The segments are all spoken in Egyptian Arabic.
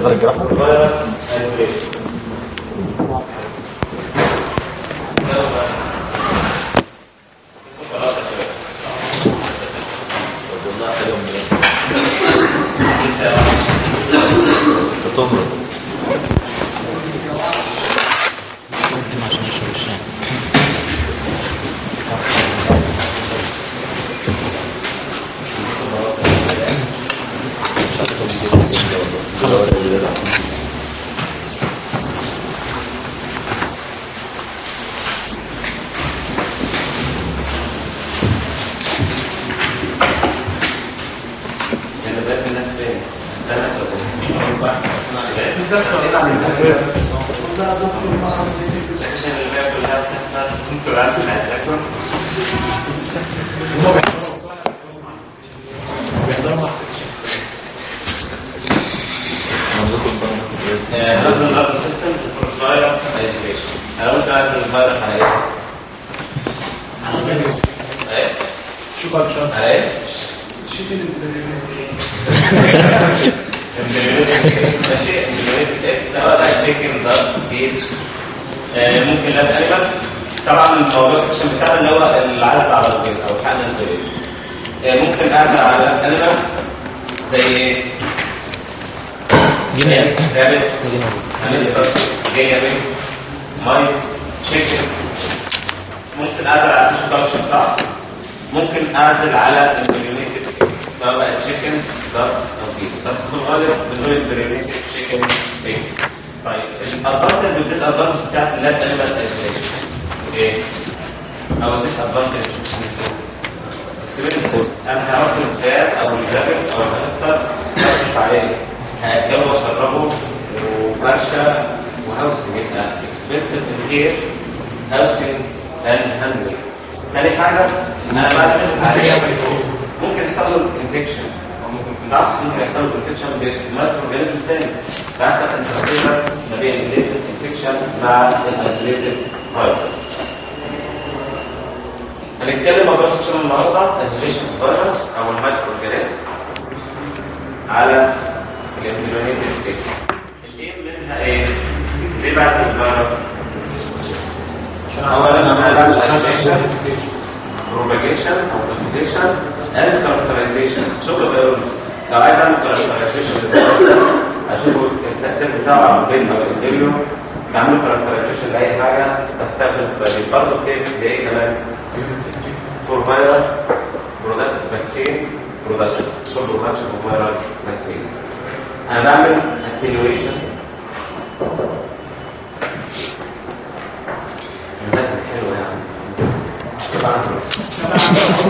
نقدر نجرحه فيروس ايزوليشن بتمرض قدم عشان يشرب الشاي خلاص خلاص يعني بقيت الناس فين؟ ثلاثة السكشن اللي فات كلها بتحضر كنت قاعد بتاعتكم هنبدا النهارده سيستمز فور فيروس ايزوليشن انا قلت عايز الفيروس على ايه؟ على ايه؟ شو بقى شو على ايه؟ ماشي امبريوليتد اكس سواء بقى تشيكن ضغط كيس آه، ممكن لاز انيمال طبعا الموضوع السكشن بتاعنا اللي هو العزل على البيض او الحقن البيض آه، ممكن اعزل على انيمال زي ايه؟ جنيه رابط جنيه هامستر جيجابي مايس تشيكن ممكن اعزل على تيشو كالشر صح؟ ممكن اعزل على امبريونيتد سواء بقى تشيكن ضغط او بيس بس في الغالب بنقول امبريونيتد تشيكن بيج طيب الادفانتج والديس ادفانتج بتاعت اللاب انيمال ايزوليشن ايه؟ او الديس ادفانتج اكسبيرينسز انا هعرف الفات او الجرافيك او الهامستر هصرف عليه هاكله واشربه وفرشه وهاوسنج يبقى اكسبنسيف ان كير هاوسنج اند هاندلنج ثاني حاجه انا بعزل عليه ممكن يحصل له انفكشن صح ممكن يحصل له انفكشن بمايكرو اورجانيزم ثاني فيحصل انترفيرنس ما بين الانفكشن مع الايزوليتد فيروس هنتكلم موضوع السيشن النهارده ايزوليشن فيروس او المايكرو اورجانيزم على الامبريونيتد ستيت الايه منها ايه؟ ليه بعزل الفيروس؟ اولا انا بعمل ايزوليشن propagation او replication and characterization شغل بيولوجي لو عايز اعمل characterization للفيروس ده اشوف التاثير بتاعه على البين او الامبريو بعمل characterization لاي حاجه بستخدم فلاجين برضه في لايه كمان فور فايرال برودكت فاكسين برودكشن فور برودكشن اوف فايرال فاكسين انا بعمل attenuation لازم حلو يعني مش كده بعمل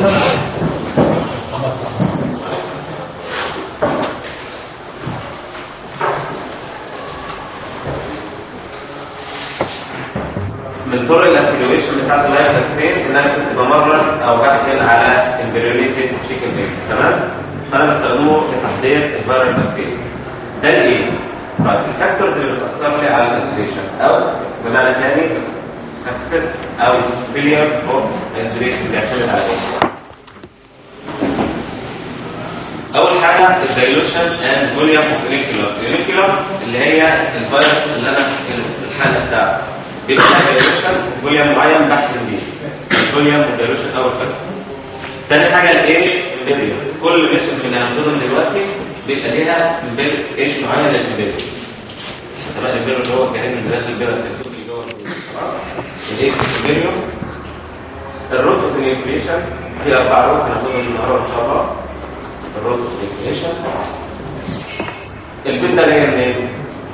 من طرق الاتنيويشن بتاعت اللايف فاكسين ان انا كنت بمرر او بحقن على امبريوليتد تشيكن بيج تمام فانا بستخدمه لتحضير الفيرال فاكسين ده الايه؟ طيب الفاكتورز اللي بتاثر لي على الايزوليشن او بمعنى ثاني سكسس او فيلير اوف ايزوليشن بيعتمد على ايه؟ اول حاجه الدايلوشن اند فوليوم اوف اوليكولار اوليكولار اللي هي الفيروس اللي انا الحاله بتاعته بيبقى دايلوشن فوليوم معين بحكم بيه الفوليوم والدايلوشن اول فاكتور تاني حاجه الايج امبيريو كل اسم اللي هناخدهم دلوقتي بيبقى ليها امبيريو ايج معين للامبيريو تمام الامبيريو اللي هو الجنين اللي داخل البيضه التكتيك اللي جوه خلاص الايج امبيريو الروت اوف نيوكليشن في اربع روت هناخدهم النهارده ان شاء الله الروت اوف نيوكليشن البيض ده جاي منين؟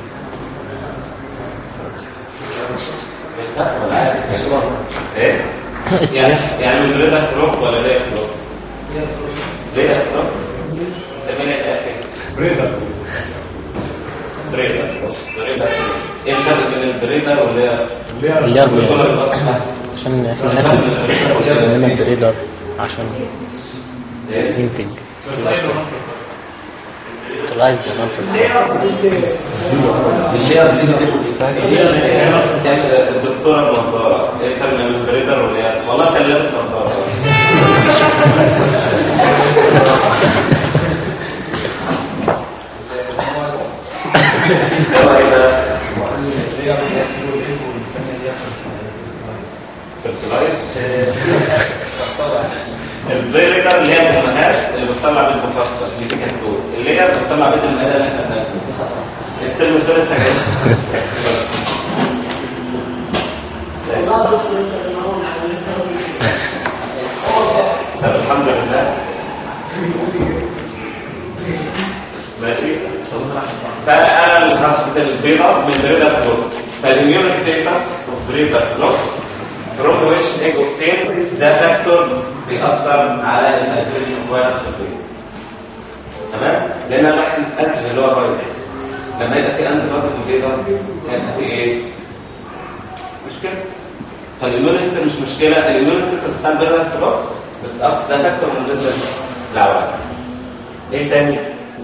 بيتفق ولا عارف؟ ايه؟ يعني يعني من رضا فلوك ولا رضا فلوك؟ رضا فلوك؟ انت مين الاخر؟ بريدر بريدر بريدر ايه الفرق بين البريدر واللي اللي هي الدولار الاصل عشان احنا ناكل انما البريدر عشان ينتج fertilize the non-fertilized الدكتوره بنضاره ايه الفرق بين البريدر واللي والله كان لابس نظاره هو ايه بقى؟ fertilize الفيريتر اللي هي الامهات اللي بتطلع بيض مفصل اللي فيه كتكوت اللي هي بتطلع بيض المعده اللي احنا بناكله الترم الثالث سجل طب الحمد لله ماشي فانا اللي هاخد البيضه من بريدر فلوك فالاميون ستيتس اوف بريدر فلوك فروم ويتش ايج اوبتين ده فاكتور بيأثر على الايزوليشن اوف فيروس في البيض تمام لان انا بحكي الانتج اللي هو فيروس لما يبقى في انتي فاكتور في البيضه هيبقى في ايه؟ مش كده فالاميون ستيتس مش مشكله الاميون ستيتس بتاع البيضه فلوك بتأثر ده فاكتور من ضمن العوامل ايه تاني؟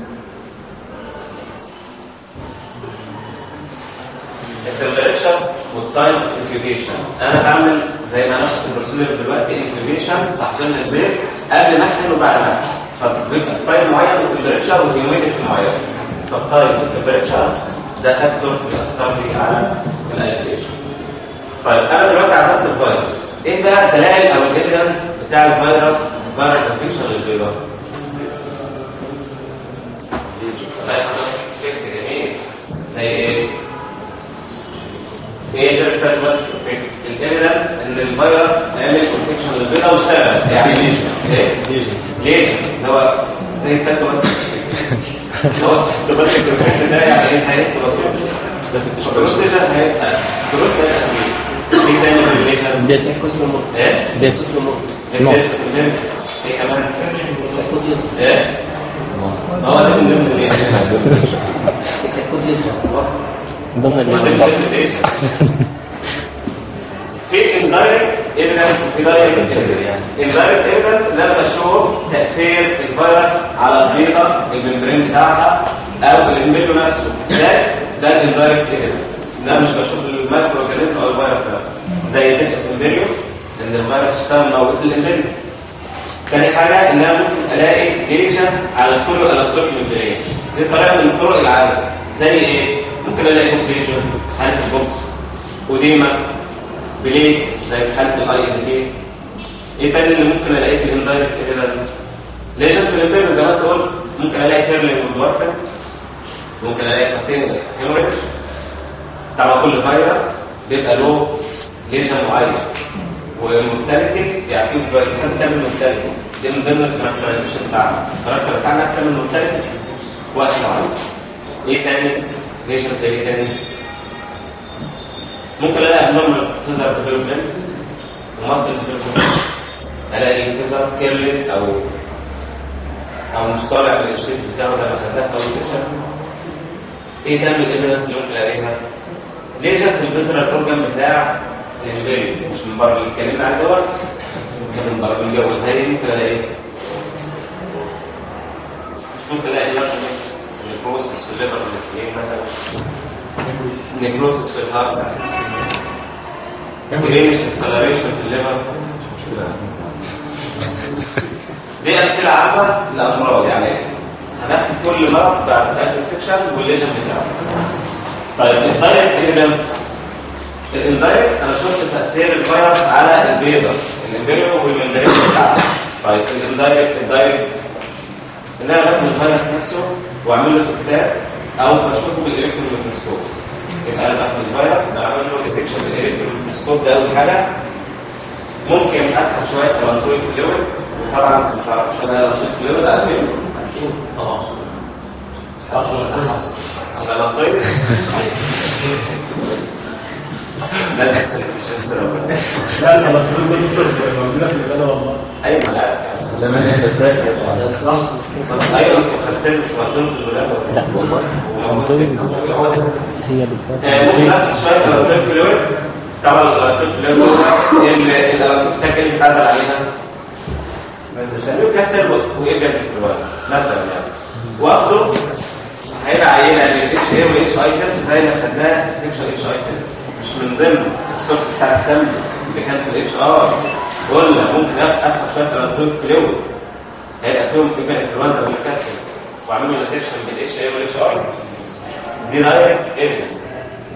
التمبريتشر والتايم اوف انكيوبيشن انا بعمل زي ما انا في البروسيجر دلوقتي انكيوبيشن تحضير البيض قبل ما احقن وبعد ما احقن فبيبقى التايم معين والتمبريتشر والهيوميديتي معين فالتايم والتمبريتشر ده فاكتور بيأثر لي على الايزوليشن طيب انا دلوقتي عزلت الفيروس ايه بقى الدلائل او الايفيدنس بتاع الفيروس فيروس انفكشن للبيضه زي ايه ايه غير سيل بس الايفيدنس ان الفيروس عمل انفكشن للبيضه واشتغل يعني ليجن ايه ليجن ليجن اللي هو زي سيل بس اللي هو سيل بس ده يعني ايه هيست بسيط ده في الكروس ليجن هيبقى كروس هيبقى ايه تاني في الليجن ديس ايه ديس الديس كلهم ايه كمان ايه ما هو ده من ضمن الايه ضمن الليجن في اندايركت ايفيدنس وفي دايركت ايفيدنس اندايركت ايفيدنس ان انا بشوف تاثير الفيروس على البيضه الممبرين بتاعها او الامبريو نفسه ده ده الاندايركت ايفيدنس ان انا مش بشوف المايكرو اورجانيزم او الفيروس نفسه زي ديس امبريو ان الفيروس اشتغل موت الامبريو ثاني حاجه ان انا ممكن الاقي ليجن على الكوريو الكتروك ممبرين دي طريقه من طرق العزل زي ايه ممكن الاقي كومبليشن حاله البوكس وديما بليكس زي في حاله الاي ان تي ايه تاني اللي ممكن الاقيه في الاندايركت ايفيدنس ليجن في الامبيرو زي ما انت قلت ممكن الاقي كيرلينج وورفن ممكن الاقي كونتينوس هيموريج طبعا كل فيروس بيبقى له ليجن معين ومورتاليتي يعني في فيروسات بتعمل مورتاليتي دي من ضمن الكاركترايزيشن بتاعنا الكاركتر بتاعنا بتعمل مورتاليتي في وقت معين ايه تاني ليجن زي ايه تاني ممكن الاقي ابنورمال فيزر ديفلوبمنت ومصل ديفلوبمنت الاقي فيزر كيرلين او او مش طالع من الشيز بتاعه زي ما خدناه في اول سيكشن ايه تاني الايفيدنس اللي ممكن الاقيها ليجن في الفيزرال اورجان بتاع الانجبيري مش من بره اللي اتكلمنا عليه دوت ممكن من بره من جوه زي ممكن الاقي مش ممكن الاقي نيكروسس في الليفر والسبلين مثلا نيكروسس في الهارت جرينش اسكالريشن في الليفر دي امثله عامه لامراض يعني هناخد كل مرض بعد في اخر السكشن والليجن بتاعه طيب الدايركت ايفيدنس الاندايركت انا شفت تاثير الفيروس على البيضه الامبريو والممبرين بتاعها طيب الاندايركت الدايركت ان انا باخد الفيروس نفسه واعمل له تستات او بشوفه بالالكترون ميكروسكوب يبقى انا باخد الفيروس بعمل له ديتكشن بالالكترون ميكروسكوب ده اول حاجه ممكن اسحب شويه بلانتويد فلويد وطبعا ما تعرفوش انا بلانتويد فلويد عارفين طبعا بلانتويد لا مش لا لا الفلوس دي موجوده في البلد والله ايوه لا عارف يعني لما انت فاكر ايوه انتوا خدتوا خدتوا في الولاده لا والله هو ده هي آه، ممكن اسحب شويه الالكتريك فلويد طبعا الالكتريك فلويد هو الالكتريك اللي بتعزل عليها يكسر ويبقى في الفلويد مثلا يعني واخده هيبقى عينه للاتش اي والاتش اي تيست زي ما خدناه في سيكشن اتش اي تيست مش من ضمن السورس بتاع السم اللي كان في الاتش ار قلنا ممكن اسحب شويه الالكتريك فلويد هيبقى فيهم يبقى انفلونزا والكسر واعمل له ديتكشن بالاتش اي والاتش اي دي دايركت ايفيدنس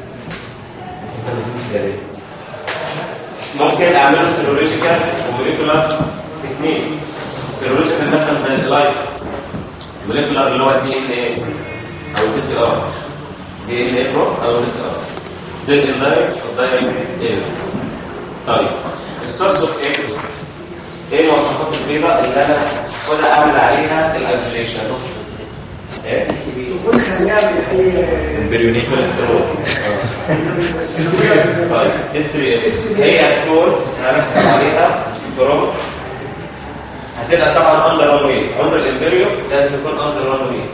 ممكن اعمله سيرولوجيكال وموليكولار تكنيكس سيرولوجيكال مثلا زي اللايف موليكولار اللي هو الدي ان ايه او البي سي ار دي ان ايه برو او البي سي ار ده الاندايركت والدايركت ايفيدنس طيب السورس اوف ايه ايه المواصفات البيضاء اللي انا اخدها اعمل عليها الايزوليشن ايه يكون خليها من اي امبريونيك طيب اس بي اس هي هتكون هنحسب عليها فروم هتبقى طبعا اندر وان ويت عمر الامبريو لازم يكون اندر وان ويت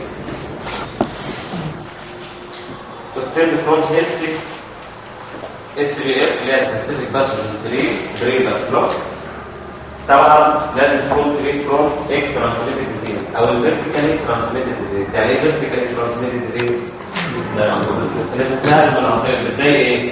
obtained from healthy SBF اللي هي specific basal free breeder flock طبعا لازم تكون فري فروم egg transmitted disease او vertically transmitted disease يعني ايه vertically transmitted disease؟ اللي بتتنقل من العصير زي ايه؟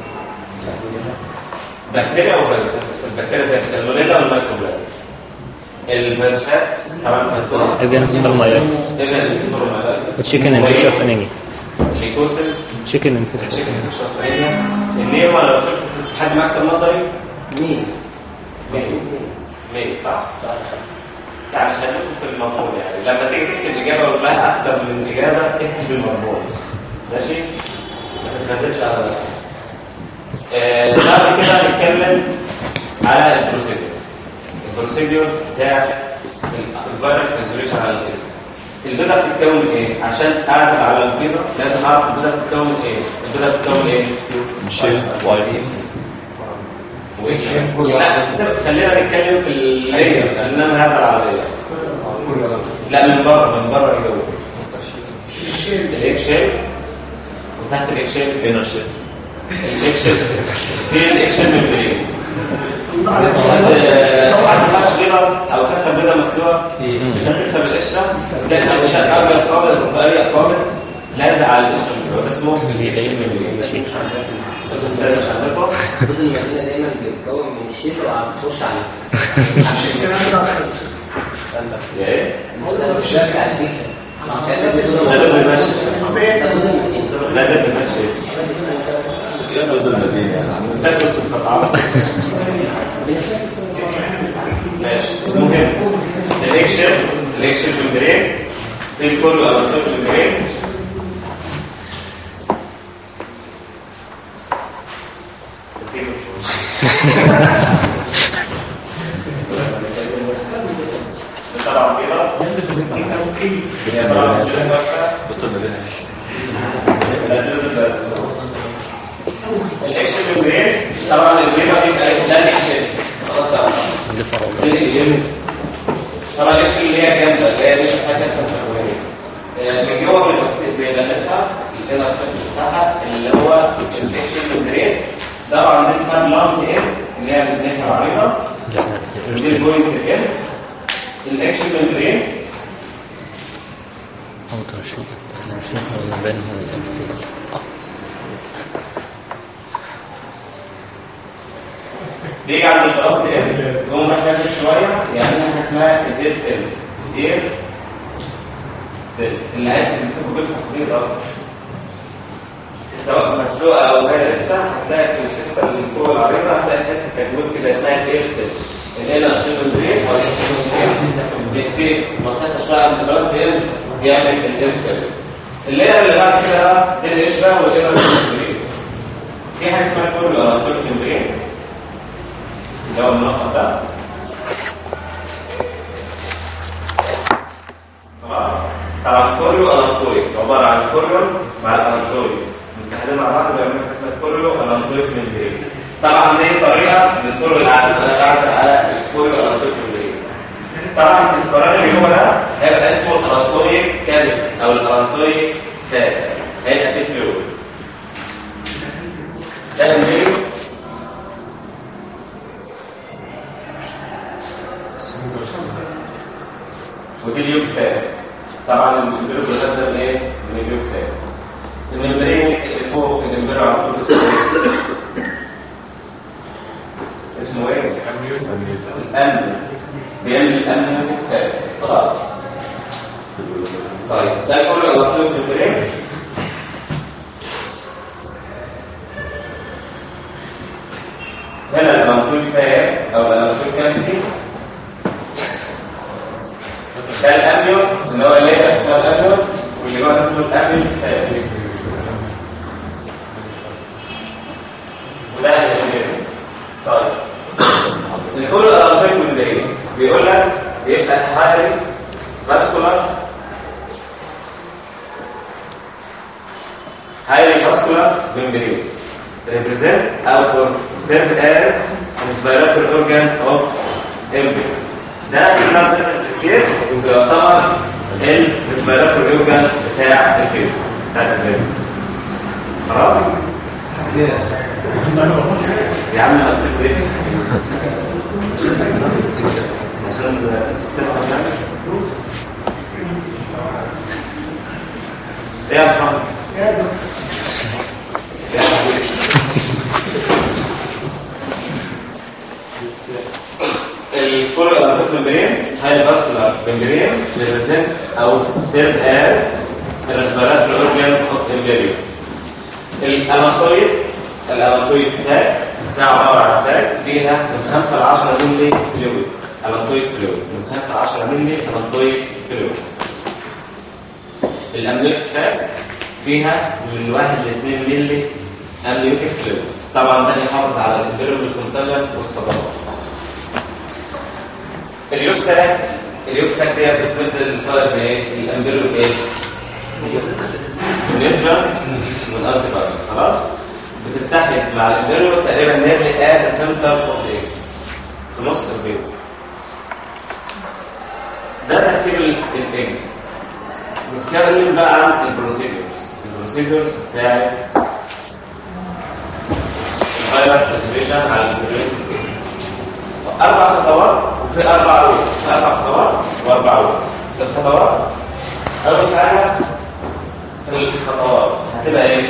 بكتيريا وفيروسات البكتيريا زي السلمونيلا والميكروبلازم الفيروسات طبعا كانت Avian spermatitis ايفن سيبرومايلايتس وتشيكن انفكشس انيميا الليكوسيس تشيكن انفكشس التشيكن انفكشس انيميا اللي هو لو كنت في حد مكتب نظري مين؟ مين مين صح؟ يعني خليكم في المضمون يعني لما تيجي تكتب اجابه ولها اكتر من اجابه اكتب المضمون ماشي؟ ما تتخاذلش على نفسك آه، بعد كده هنتكلم على البروسيدور البروسيدور بتاع الفيروس ايزوليشن على البيضه البيضه بتتكون من ايه؟ عشان اعزل على البيضه لازم اعرف البيضه بتتكون من ايه؟ البيضه بتتكون من ايه؟ شيل وايت لا بس خلينا نتكلم في اللايرز ان انا هزل على اللايرز لا من بره من بره الجو الاكس شيب وتحت الاكس شيب انر شيل الاكس شيب في الاكس شيب من بعيد لو عايز بيضه او كسر بيضه مسلوقه انت تكسر القشره ده القشره ابيض خالص رفيع خالص لازق على القشره من جوه ده اسمه الاكس شيب من بعيد بس مش عندكم خطوط المدينة دايما بيتكون من الشتاء وعم بتخش عليه عشان كده انا يا ايه شكل على فكرة ده ده المشي ده بدل المدينة لا ده المشي تاكل تستطعم ماشي المهم الاكشن الاكشن ممبرين في الكل او التوب ممبرين طبعا كده طبعا كده دكتور مدينة الاكشن ممبرين طبعا البيضه بيبقى ده الاكشن خلاص يا عم. اللي فرق ده الاكشن طبعا الاكشن اللي هي جامده اللي هي مش حاجه سنترويه من جوه بنحط- بنلفها الفينر سيرفيس بتاعها اللي هو الاكشن ممبرين طبعا دي اسمها بلانت اند اللي هي الناحيه العريضه دي البوينت اند الاكشن ممبرين أو ترشيح ترشيح ما بينهم الأمثلة بيجي عند البلانت اند يقوم راح نازل شويه يعني حاجه اسمها الاير سيل الاير سيل اللي عايز يكتبه بيفتح بيض اكتر سواء مسلوقه او هي لسه هتلاقي في الحته اللي فوق العريضه هتلاقي حته كتكوت كده اسمها الاير سيل الاير سيل بريك او بيسيب مسافه شويه عند البلد اند يعمل الاير سيل اللاير اللي بعد كده بقى دي القشره والاير سيل بريك في حاجه اسمها كورل او كورل بريك اللي هو المنقط ده خلاص طبعا كوريو الانتويك عباره عن كوريون مع الانتويكس متحدين مع بعض بيعملوا حاجه اسمها كوريو الانتويك ممبرين طبعا دي طريقه من الكوريو العادي انا بعرف على الكوريو الانتويك ممبرين طبعا الفراغ اللي هو ده هيبقى اسمه الانتويك كابل او الانتويك ساب هيبقى فيه فلويد ده الممبرين ودي اليوكسان طبعا الامبريو بتنزل من ايه؟ من اليوكسان الممبرين اللي فوق الامبريو على طول اسمه ايه؟ اسمه ايه؟ الامن بيعمل الامن يوكسان خلاص طيب ده كله على طول الامبريو الامنيو اللي هو اللي هي اسمها الامنيو واللي جوه ده اسمه الامنيو سايد وده الامنيو طيب الفول الارابيك من ايه بيقول لك بيبقى هاي فاسكولار highly vascular membrane represent or serve as respiratory organ of embryo ده في blood vessels كتير يعتبر الريسبيراتوري اورجان بتاع الكبد بتاع الكبد خلاص يا عم ما تسيب عشان تفهم يعني ايه يا محمد يا دكتور الكوريا الارتيك ممبرين هاي فاسكولار ممبرين ريبريزنت او سيرف از ريسبيراتوري اورجان اوف امبيريو الاماتويد الاماتويد ساك ده عباره عن ساك فيها من 5 ل 10 مللي فلويد اماتويد فلويد من 5 ل 10 مللي اماتويد فلويد الامنيوتيك ساك فيها من 1 ل 2 مللي امنيوتيك فلويد طبعا ده يحافظ على الانفيرمنت كونتاجن والصدمات اليوكساك اليوكساك دي بتمد الفرق بين ايه الامبيرو ايه النيوترال والانتي فايروس خلاص بتتحد مع الامبيرو تقريبا نيرلي از سنتر اوف ايه في نص البيض ده تركيب الايج نتكلم بقى عن البروسيدورز البروسيدورز بتاعت الفيروس اكتيفيشن على الامبيرو اربع خطوات وفي اربع روتس في اربع خطوات واربع روتس الخطوات اول حاجه في الخطوات هتبقى ايه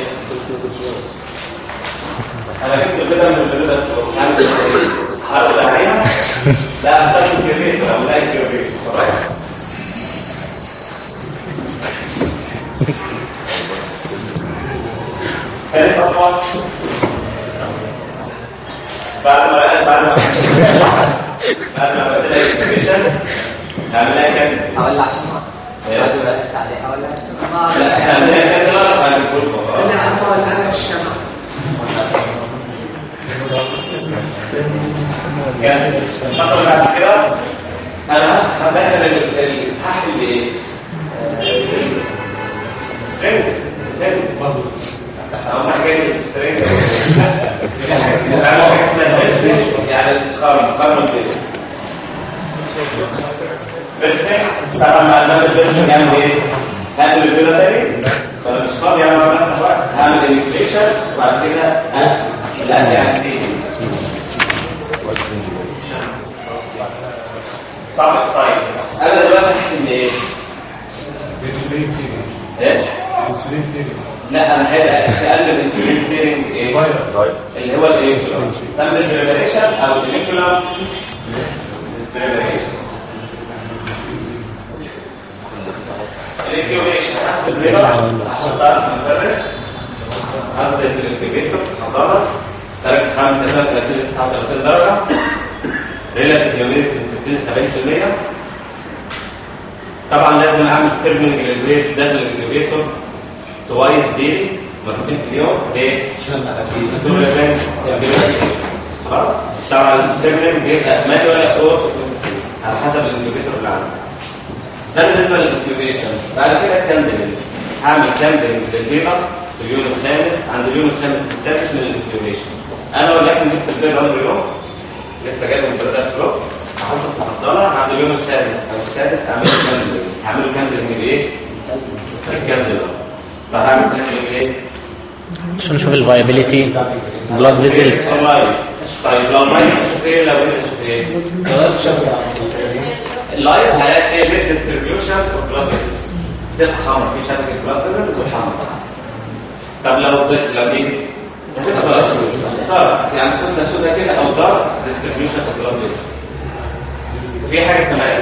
انا جبت البيضه من البيضه هرد عليها لا هتاخد كريتور او لا كريتور خلاص ثاني خطوه بعد ما بعد ما بعد ما بدأت الانفكشن هعملها كده حوالي 10 إيه؟ بعد ما ركزت عليه حوالي 10 لا احنا هنعملها كده بعد الغرفه انا خلاص هطول على الشمع كان الخطوه اللي بعد كده انا هدخل ال- ال- هحفظ ايه؟ سرنج سرنج اهم حاجه السرنج اهم حاجه اسمها بيرسنج يعني خرم خرم البيت بيرسنج طبعا مع زمن البيرسنج يعمل ايه؟ هقفل البيضه تاني فانا مش فاضي يعني اقعد افتح وقت هعمل انيكليشن وبعد كده اقفل لا يعني ايه؟ طيب طيب انا دلوقتي هحكم ايه؟ انسولين سيرينج ايه؟ انسولين سيرينج لا انا هيبقى في قلب الانسولين سيرنج ايه؟ فيروس اللي هو الايه؟ سمبل بريبريشن او الموليكولار بريبريشن الانكيوبيشن هاخد البيضه احطها في المفرش قصدي في الانكيوبيتور احطها درجه حراره 33 ل 39 درجه ريلاتيف هيوميديتي من 60 ل 70% طبعا لازم اعمل تيرمينج للبيت داخل الانكيوبيتور توايس ديلي مرتين في اليوم ليه؟ عشان عشان خلاص طبعا التيرمينج بيبقى مانوال او على حسب الانكيوبيتور اللي عندك ده بالنسبه للانكيوبيشن بعد كده الكاندلنج هعمل كاندلنج للبيضه في اليوم الخامس عند اليوم الخامس للسادس من الانكيوبيشن انا ولكن جبت البيض عمر يوم لسه جايبه من البيضه في الوقت احطه في الحضانه عند اليوم الخامس او السادس اعمله كاندلنج هعمله كاندلنج بايه؟ الكاندلنج طب هعمل كاندلنج ايه؟ عشان نشوف الفايبيليتي بلاد فيزلز والله طيب لو ما اشوف ايه لو انت اشوف ايه اللايف هلاقي فيه ليد ديستريبيوشن اوف بلاد فيزلز تبقى حمراء في شبكه بلاد فيزلز وحمراء طب لو ضيف لو دي هتبقى اسود دارك يعني كتله سوداء كده او دارك ديستريبيوشن اوف بلاد فيزلز وفي حاجه كمان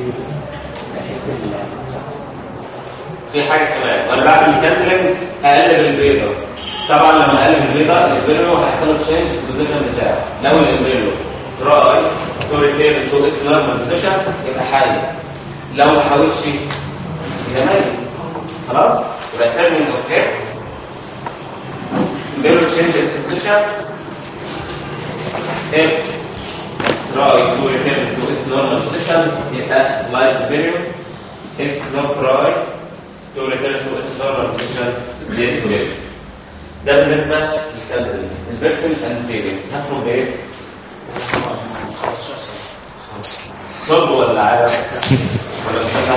في حاجه كمان وانا بعمل كاندلنج اقلب البيضه طبعا لما اقلب البيضه الامبريو هيحصل له تشينج في البوزيشن بتاعه لو الامبريو تراي تو ريتيرن تو اتس نورمال بوزيشن يبقى حي لو ما حاولش يبقى ميت خلاص يبقى تيرنينج اوف هيد بيرو تشينج السنسيشن if try to return to its normal position يبقى live period if not try to return to its normal position dead period ده بالنسبة للكالوري البيرسنت اند سيفنج هفهم بايه؟ صلب ولا عادة؟ ولا مسكن؟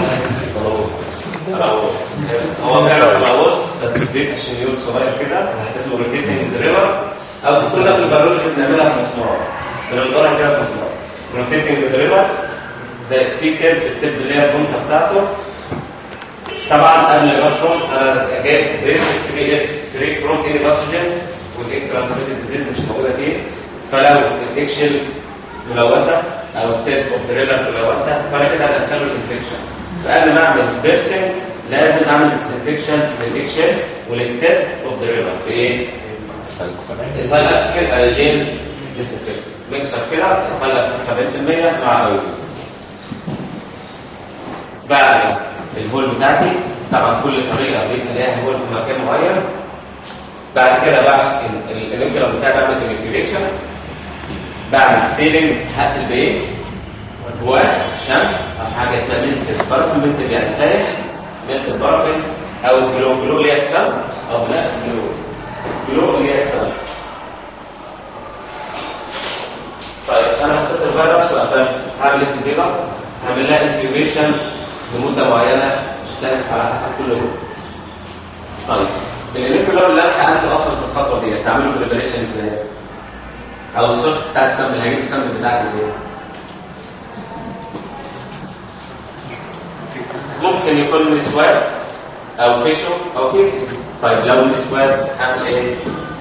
غلاوز هو فعلا غلاوز بس بيبقى شنيور صغير كده اسمه روتيتنج ريفر او بسهوله في البيولوجي بنعملها في مسمار بنقدرها كده في مسمار روتيتنج ريفر زي في تيب التيب اللي هي البنطه بتاعته طبعا قبل ما افرم انا جايب فريق 3 اف فريق فروم اني باثوجين والاك ترانسميتد ديزيز مش موجوده فيه فلو الاكشن ملوثه او التيب اوف دريلر ملوثه فانا كده هدخله الانفكشن فقبل ما اعمل بيرسنج لازم اعمل ديسانفكشن للاكشن وللتيب اوف دريلر في ايه؟ يصلح كده الجين ديسانفكت ميكسر كده يصلح 70% مع الايودين بعد الهول بتاعتي طبعا كل طريقه بيبقى ليها هول في مكان معين بعد كده بحث الانكلر بتاعي بعمل انكيوليشن بعمل سيلينج هقفل بايه؟ واكس شمع او حاجه اسمها منتد بارفن منتد يعني سايح منتد بارفن او جلو جلو اللي هي السم او بلاستيك جلو جلو اللي هي السم طيب انا حطيت الفيروس وقفلت هعمل ايه في البيضه؟ هعمل لها انكيوبيشن لمده معينه تختلف على حسب كل يوم طيب الانكيولار اللي انا حققته اصلا في الخطوه دي تعمله بريبريشن ازاي؟ او السورس بتاع السم هجيب السم بتاعتي منين؟ ممكن يكون من سواد او تيشو او فيسز طيب لو من سواد هعمل ايه؟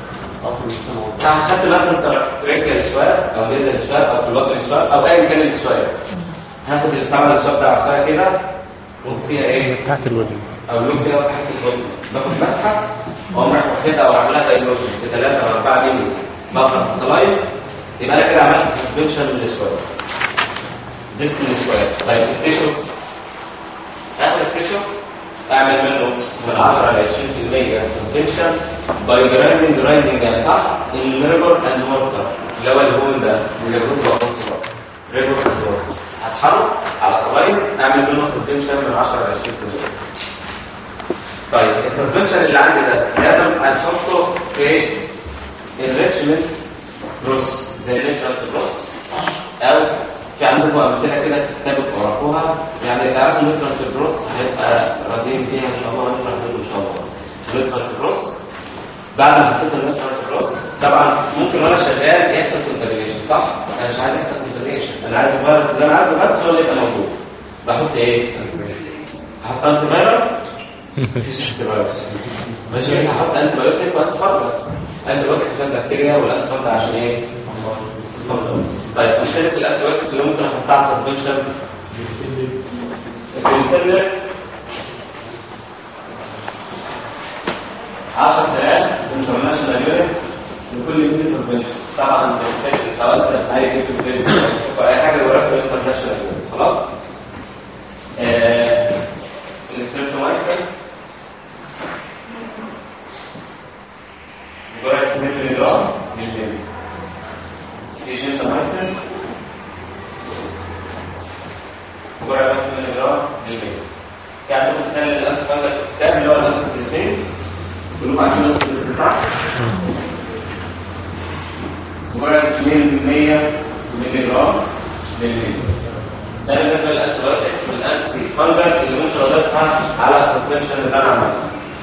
هاخدت مثلا تريكيا السواد او ليزر السواد او كلوتر السواد او ايا كان السواد هاخد اللي طبعا السواد بتاع العصايه كده وفيها ايه؟ تحت الودن او لون كده تحت البطن باخد مسحه واقوم رايح واخدها واعملها دايجنوستس في 3 او 4 مللي بفرط الصلايم يبقى انا كده عملت سسبنشن للسواد ضد السواد طيب التيشو اخد التيشو اعمل منه من 10 ل 20% سسبنشن باي جرايندنج جرايندنج يعني تحت الميربر اند مورتر اللي هو الهون ده اللي بيظبط ريبر اند مورتر هتحرك على صلايم اعمل منه سسبنشن من 10 ل 20% طيب السسبنشن اللي عندي ده لازم هنحطه في الريتشمنت بروس زي النيترال بروس او في عندكم امثله كده في كتاب تعرفوها يعني تعرفوا النيترال بروس هيبقى راضيين بيها ان شاء الله ونفرح ان شاء الله النيترال بروس بعد ما حطيت النيترال بروس طبعا ممكن وانا شغال يحصل كونتامينيشن صح؟ انا مش عايز يحصل كونتامينيشن انا عايز الفيروس اللي انا عايزه بس هو اللي يبقى موجود بحط ايه؟ هحط انتي فايرال مفيش انتي فايرال ماشي هحط انتي بايوتيك وانتي فارجر انتي بايوتيك عشان بكتيريا والانتي فارجر عشان ايه؟ فارجر. طيب امثله الانتي بايوتيك اللي ممكن احطها سسبنشن البنسلين 10000 انترناشونال يونت لكل ميدي سسبنشن طبعا البنسلين سواء اي فيكتور فيلم او اي حاجه وراك انترناشونال يونت خلاص آه الاستريبتومايسين جرعه 2 مللي جرام للملي في جنتامايسين جرعه 2 مللي جرام للملي في عندكم مثال للانف فانجل في الكتاب اللي هو الانف فلسين كلكم عارفين الانف فلسين صح؟ جرعه 2 100 مللي جرام للملي ده بالنسبه للانتيبيوتيك والانتي فانجل اللي ممكن اضيفها على السسبنشن اللي انا عملته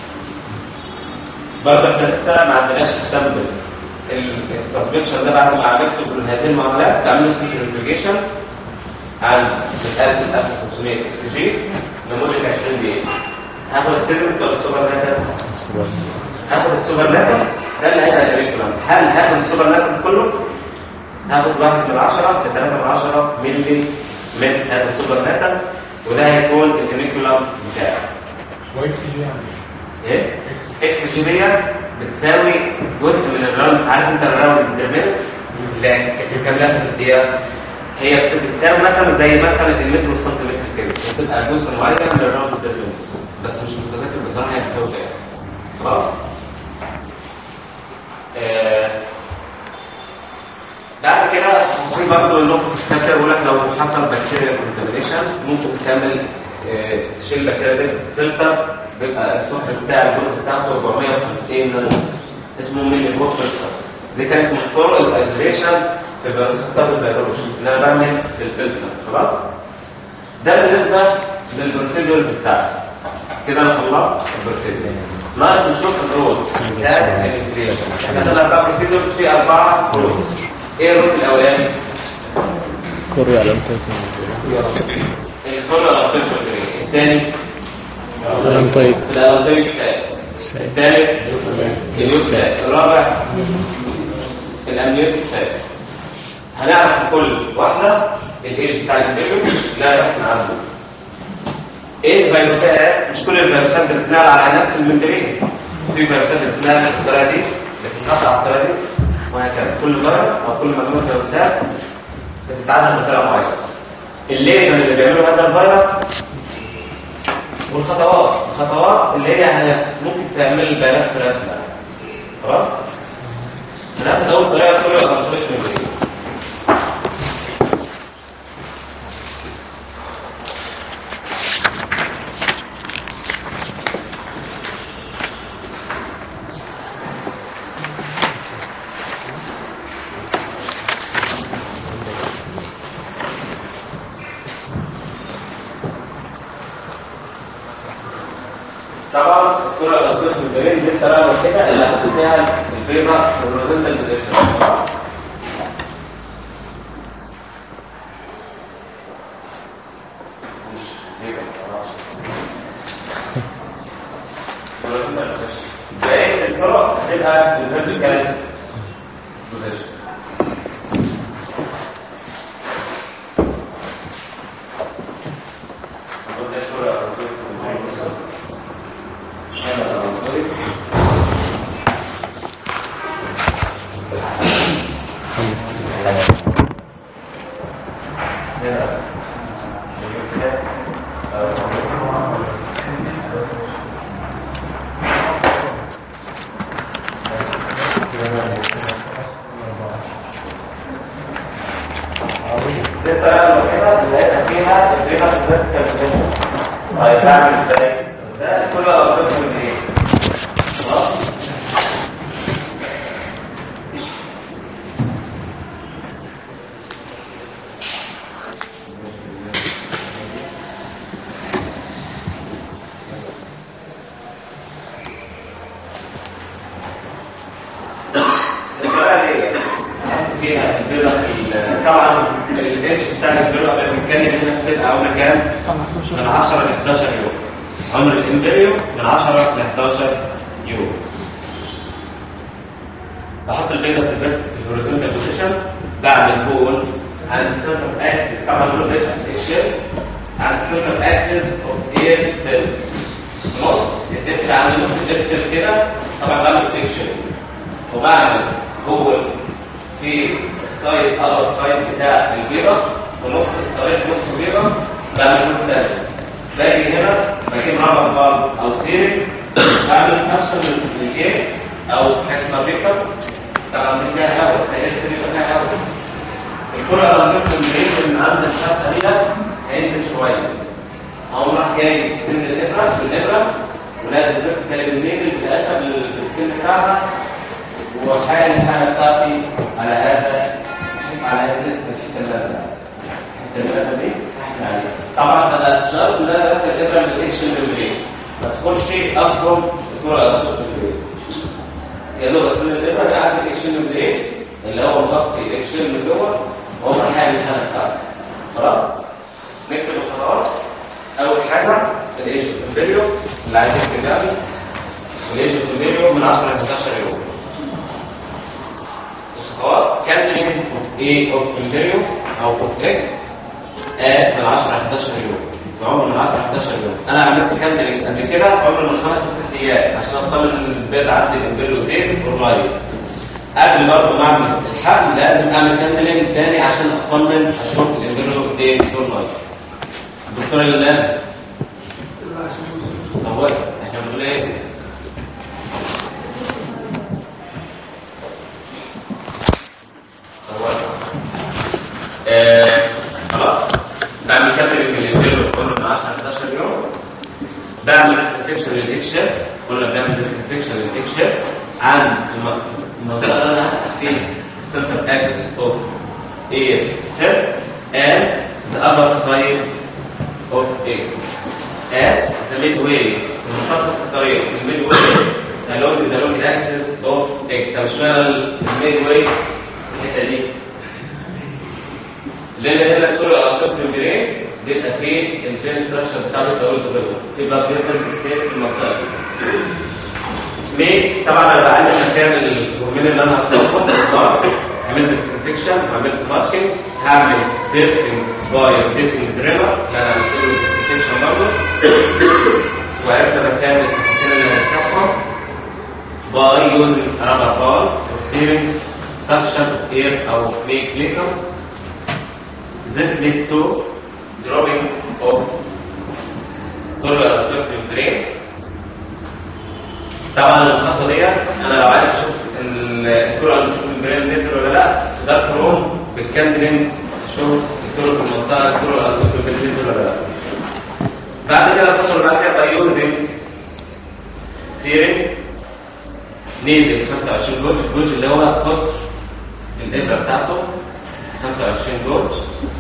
برضه احنا لسه ما عندناش السامبل السسبنشن ده بعد ما عملته كل هذه المعاملات بعمل له سنترفيوجيشن عن 1500 اكس جي لمده 20 دقيقه هاخد السيجمنت ولا السوبر ناتر؟ هاخد السوبر ناتر ده اللي هيبقى الريجولار هل هاخد السوبر ناتر كله؟ هاخد واحد من 10 ل 3 من 10 مللي من هذا السوبر ناتر وده هيكون الانيكولم بتاعي واكس جي يعني ايه اكس جي دي بتساوي جزء من الراوند عارف انت الراوند بالمتر اللي كام لفه في الدقيقه هي بت- بتساوي مثلا زي مثلا المتر والسنتيمتر كده بتبقى جزء معين من الراوند بيريود بس مش متذكر بصراحه هي بتساوي كام خلاص آه بعد كده في برضه النقطه الثالثه بيقول لك لو حصل بكتيريا كونتامينيشن ممكن تعمل آه، تشيل البكتيريا دي فلتر بيبقى الفلتر بتاع الجزء بتاعته 450 نانو اسمه ميلي بور فلتر دي كانت من طرق الايزوليشن في البارازيتوكار البيولوجي ان انا بعمل في الفلتر خلاص ده بالنسبه للبروسيدورز بتاعتي كده انا خلصت البروسيدور ناقص نشوف الرولز بتاعت الانتجريشن احنا الاربع بروسيدور في اربعه رولز ايه الرول الاولاني؟ كوري على منطقة الكل على الطفل الثاني منطقة في الألانتويك ساك ساك. الثالث اليوت ساك الرابع الأمنيوتيك ساك هنعرف في كل واحدة الايج بتاع الفيديو لا احنا عنده ايه الفيروسات مش كل الفيروسات بتتنقل على نفس الممبرين في فيروسات بتتنقل بالطريقه دي بتتقطع على الطريقه دي وهكذا كل فيروس او كل مجموعه فيروسات بتتعزل بطريقه معينه الليجن اللي بيعملوا هذا الفيروس والخطوات الخطوات اللي هي هن- ممكن تعمل البيانات في رسمه خلاص هناخد اول طريقه كل عن طريق الممبرين طبعا الكره الارضيه من البرين دي الطريقه الوحيده اللي هتحط فيها البيضه في الهوريزونتال بوزيشن خلاص مش بيضة، خلاص. horizontal position. بقية الطرق هتبقى في الفيرتيكال بوزيشن الكره الارضيه في البوزيشن هنا الارضيه دي الطريقه الوحيده اللي هيبقى فيها البيضه في الفيرتيكال بوزيشن طيب بعمل ازاي؟ ده كل ارقام من ايه؟ خلاص؟ الطريقه دي هحط فيها البيضه في ال- طبعا الاتش بتاع البيضه اللي بنتكلم هنا بتبقى عمر كام؟ من 10 ل 11 يوم عمر الامبريو من 10 ل 11 يوم بحط البيضه في البيت في الهوريزونتال بوزيشن بعمل بول عند السنتر اكسس طبعا بقول بيبقى في اكشن عند السنتر اكسس اوف اير سيل نص الدبس عند نص الدبس كده طبعا بعمل فليكشن وبعمل بول في السايد ابر سايد بتاع البيضه في نص الطريق نص البيضه بعمل بول تاني باجي هنا بجيب رابر بال او سيري بعمل سكشن للايه او حاجه اسمها فيكتور طبعا دي فيها هواء اسمها ايه سيري فيها هواء الكره لما تدخل من من عند الفتحه دي هينزل شويه اقوم راح جاي سن الابره بالابره ولازم تركب الميدل بتاعتها بال- بالسن بتاعها وحال الحاله بتاعتي على هذا على هذا الحته الازرق الحته الازرق دي احنا عليها طبعا انا جاست ان انا ادخل الابره من الاكشن ميمبرين ما تدخلش افرم الكره الارضيه يا دوب سن الابره قاعد في الاكشن ميمبرين اللي هو مغطي الاكشن من جوه وهو حال الحاله بتاعتي خلاص نكتب الخطوات اول حاجه الايج اوف امبريو اللي عايز يكتب ده الايج اوف امبريو من 10 ل 11 يوم الخطوات كانت ريزن اوف ايه اوف امبريو او اوف ايه آه من 10 ل 11 يوم في عمر من 10 ل 11 يوم انا عملت كاندلينج قبل كده في عمر من 5 ل 6 ايام عشان اطمن ان البيض عندي الامبريو فين قريب قبل برضه ما اعمل الحمل لازم اعمل كاندلينج تاني عشان اطمن اشوف الامبريو فين قريب الدكتور اللي قال لا عشان يوصل. طب وقت احنا بنقول ايه طب وقت. آه، خلاص بعمل كاترينج للبيرو كله من 10 ل 11 يوم بعمل ديسانفكشن للاكشف كنا بنعمل ديسانفكشن للاكشف عن الم- المنطقه اللي انا هفتح فيها السنتر اكسس اوف اير سيل and the other side of air at the midway في منتصف الطريق في الميدواي along the long axis of egg طب اشمعنى في الميدواي الحته دي لان هنا كل الارقام الممبرين بيبقى فيه الفين ستراكشر بتاع الدول الدوبل في بلاد فيسلز كتير في المنطقه دي ليه؟ طبعا انا بعلم مكان الهرمون اللي انا هختاره بالظبط عملت ديسانفكشن وعملت ماركينج هعمل بيرسنج باي روتيتنج دريمر اللي انا عملت له ديسانفكشن برضه وعرفنا مكان الحتتين اللي هنفتحهم باي يوزنج رابر بال فور سيرنج suction of air او make liquor This led to dropping of color membrane طبعا الخطوه ديت انا لو عايز اشوف ال- الكره الممبرين نزل ولا لا في دارك روم بالكاندلين اشوف الكره في المنطقه الكره الممبرين نزل ولا لا بعد كده الخطوه اللي بعد كده باي يوزنج سيرين نيدل 25 جوج الجوج اللي هو قطر الابره بتاعته 25 جوج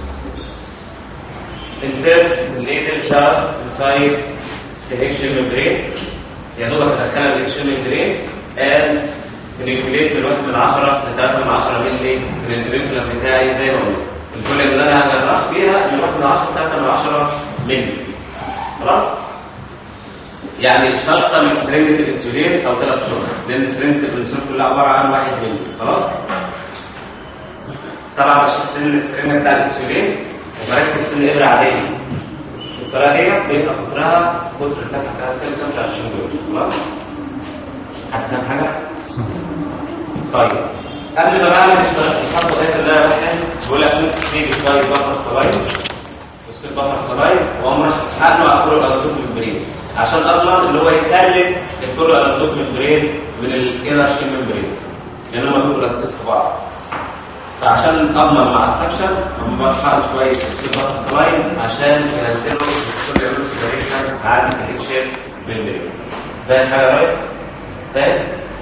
insert the needle just inside the action membrane يا دوبك ادخلها الاكشن membrane and manipulate من 1 من 10 ل 3 من 10 مللي من البريكولم بتاعي زي ما قلت الفوليوم اللي انا هجرح بيها من 1 من 10 ل 3 من 10 مللي خلاص يعني شرطه من سرنجه الانسولين او ثلاث شرط لان سرنجه الانسولين كلها عباره عن 1 مللي خلاص طبعا مش السن السرنجه بتاع الانسولين وبركب سن ابره عاديه الطريقه ديت بيبقى قطرها قطر الفتحه بتاع السن 25 دول خلاص هتفهم حاجه طيب قبل ما بعمل الخطوه ديت اللي انا بحل بقول لك ممكن تيجي شويه بفر صغير وسط بفر صغير واقوم راح حقنه على الكره الانتوك ممبرين عشان اضمن اللي هو يسلم الكره الانتوك ممبرين من الانرشين ممبرين لان هم بيبقوا لازقين في بعض فعشان اضمن مع السكشن هم بلحق شويه استضافه سلايم عشان ينزلوا الدكتور يعملوا سيبريشن عادي كتكشير بالبيبي فاهم حاجه يا ريس؟ فاهم؟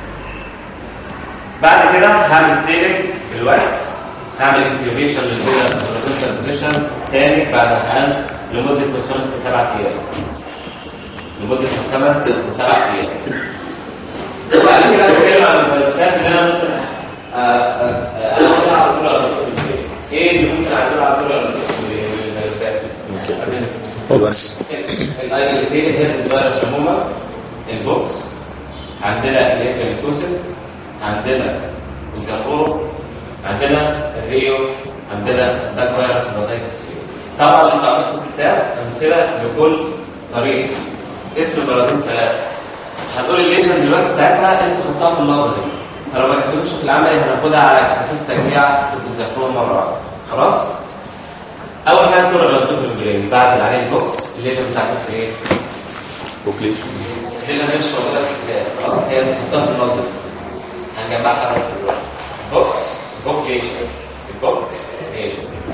بعد كده هعمل سيلينج بالواكس هعمل انكيوبيشن للزيرا بروتنتال بوزيشن تاني بعد حقن لمده من خمس لسبع ايام لمده من خمس لسبع ايام وبعد كده هنتكلم عن الفيروسات اللي انا ممكن اعزلها على طول على طول ايه اللي ممكن اعزلها على طول على طول من الفيروسات؟ بوكس الايديتيد هيربس فيروس عموما البوكس عندنا الافليكوسيس عندنا الجابور عندنا الريو عندنا الباك فيروس هيباتيتس سي طبعا اللي قرأت في الكتاب امثله لكل طريقه اسم البرازيل ثلاثه هتقول الليجن دلوقتي بتاعتها انتوا خدتوها في النظري فلو ما كتبتوش في العملي هناخدها على اساس تجميع تبقوا تذاكروها مره واحده خلاص اول حاجه طرق الانتوب الجرين بعزل عليه البوكس الليجن بتاع البوكس ايه بوكليش الليجن دي مش موجوده في الكتاب خلاص هي بنحطها في النظري هنجمعها بس دلوقتي بوكس بوك ليجن البوك ليجن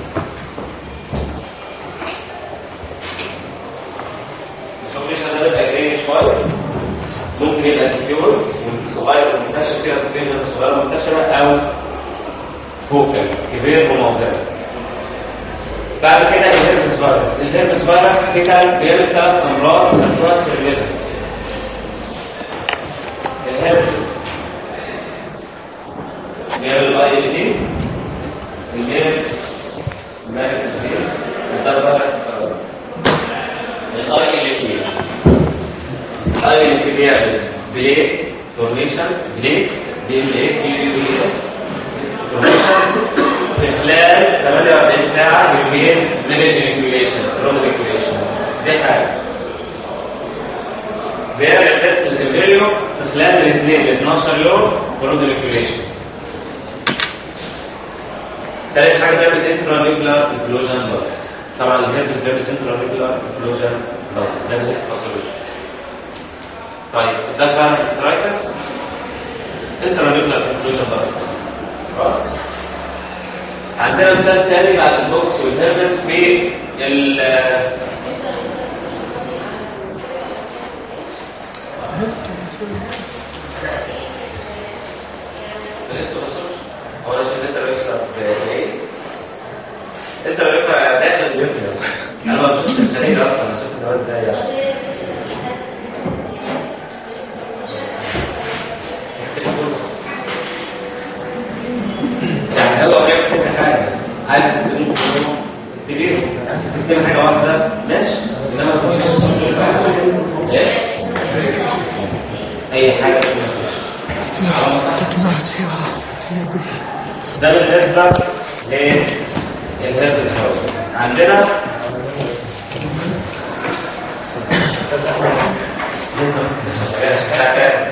البوكليشن ده بيبقى جرين شويه ممكن يبقى ديفيوز صغير ومنتشر كده ديفيوجن صغيره منتشره او فوكال كبير وموضعي بعد كده الهيربس فيروس الهيربس فيروس كده بيعمل ثلاث امراض خدوها في الليفر الهيربس بيعمل الاي ال دي الميرس الميرس ديزيز ده فيروس الفيروس الاي ال دي الاي ال دي بيعمل بليك فورميشن بليكس بي ال اي كيو يو اس فورميشن في خلال 48 ساعة يومين من الانكيوليشن فروم الانكيوليشن دي حاجة بيعمل تيست الامبريو في خلال من 2 ل 12 يوم فروم الانكيوليشن تالت حاجة بيعمل انترا نيوكلار انكلوجن بس طبعا الهيربس بيعمل انترا كلوجن لو ده باثولوجي طيب ده فيروس ارثرايتس انترا كلوجن بس خلاص عندنا مثال تاني بعد البوكس والهيربس في ال لسه بس هو ده عشان انت بيشرب ايه؟ انت بيبقى داخل النيوكليوس انا ما بشوفش الخليه اصلا انا شفت ده ازاي يعني يعني هو بيعمل كذا حاجه عايز تكتبهم كلهم تكتبيهم تكتب حاجه واحده ماشي انما ما تنساش ايه اي حاجه خلاص ده بالنسبه للهيربس فيروس عندنا لسه بس الساعه كام؟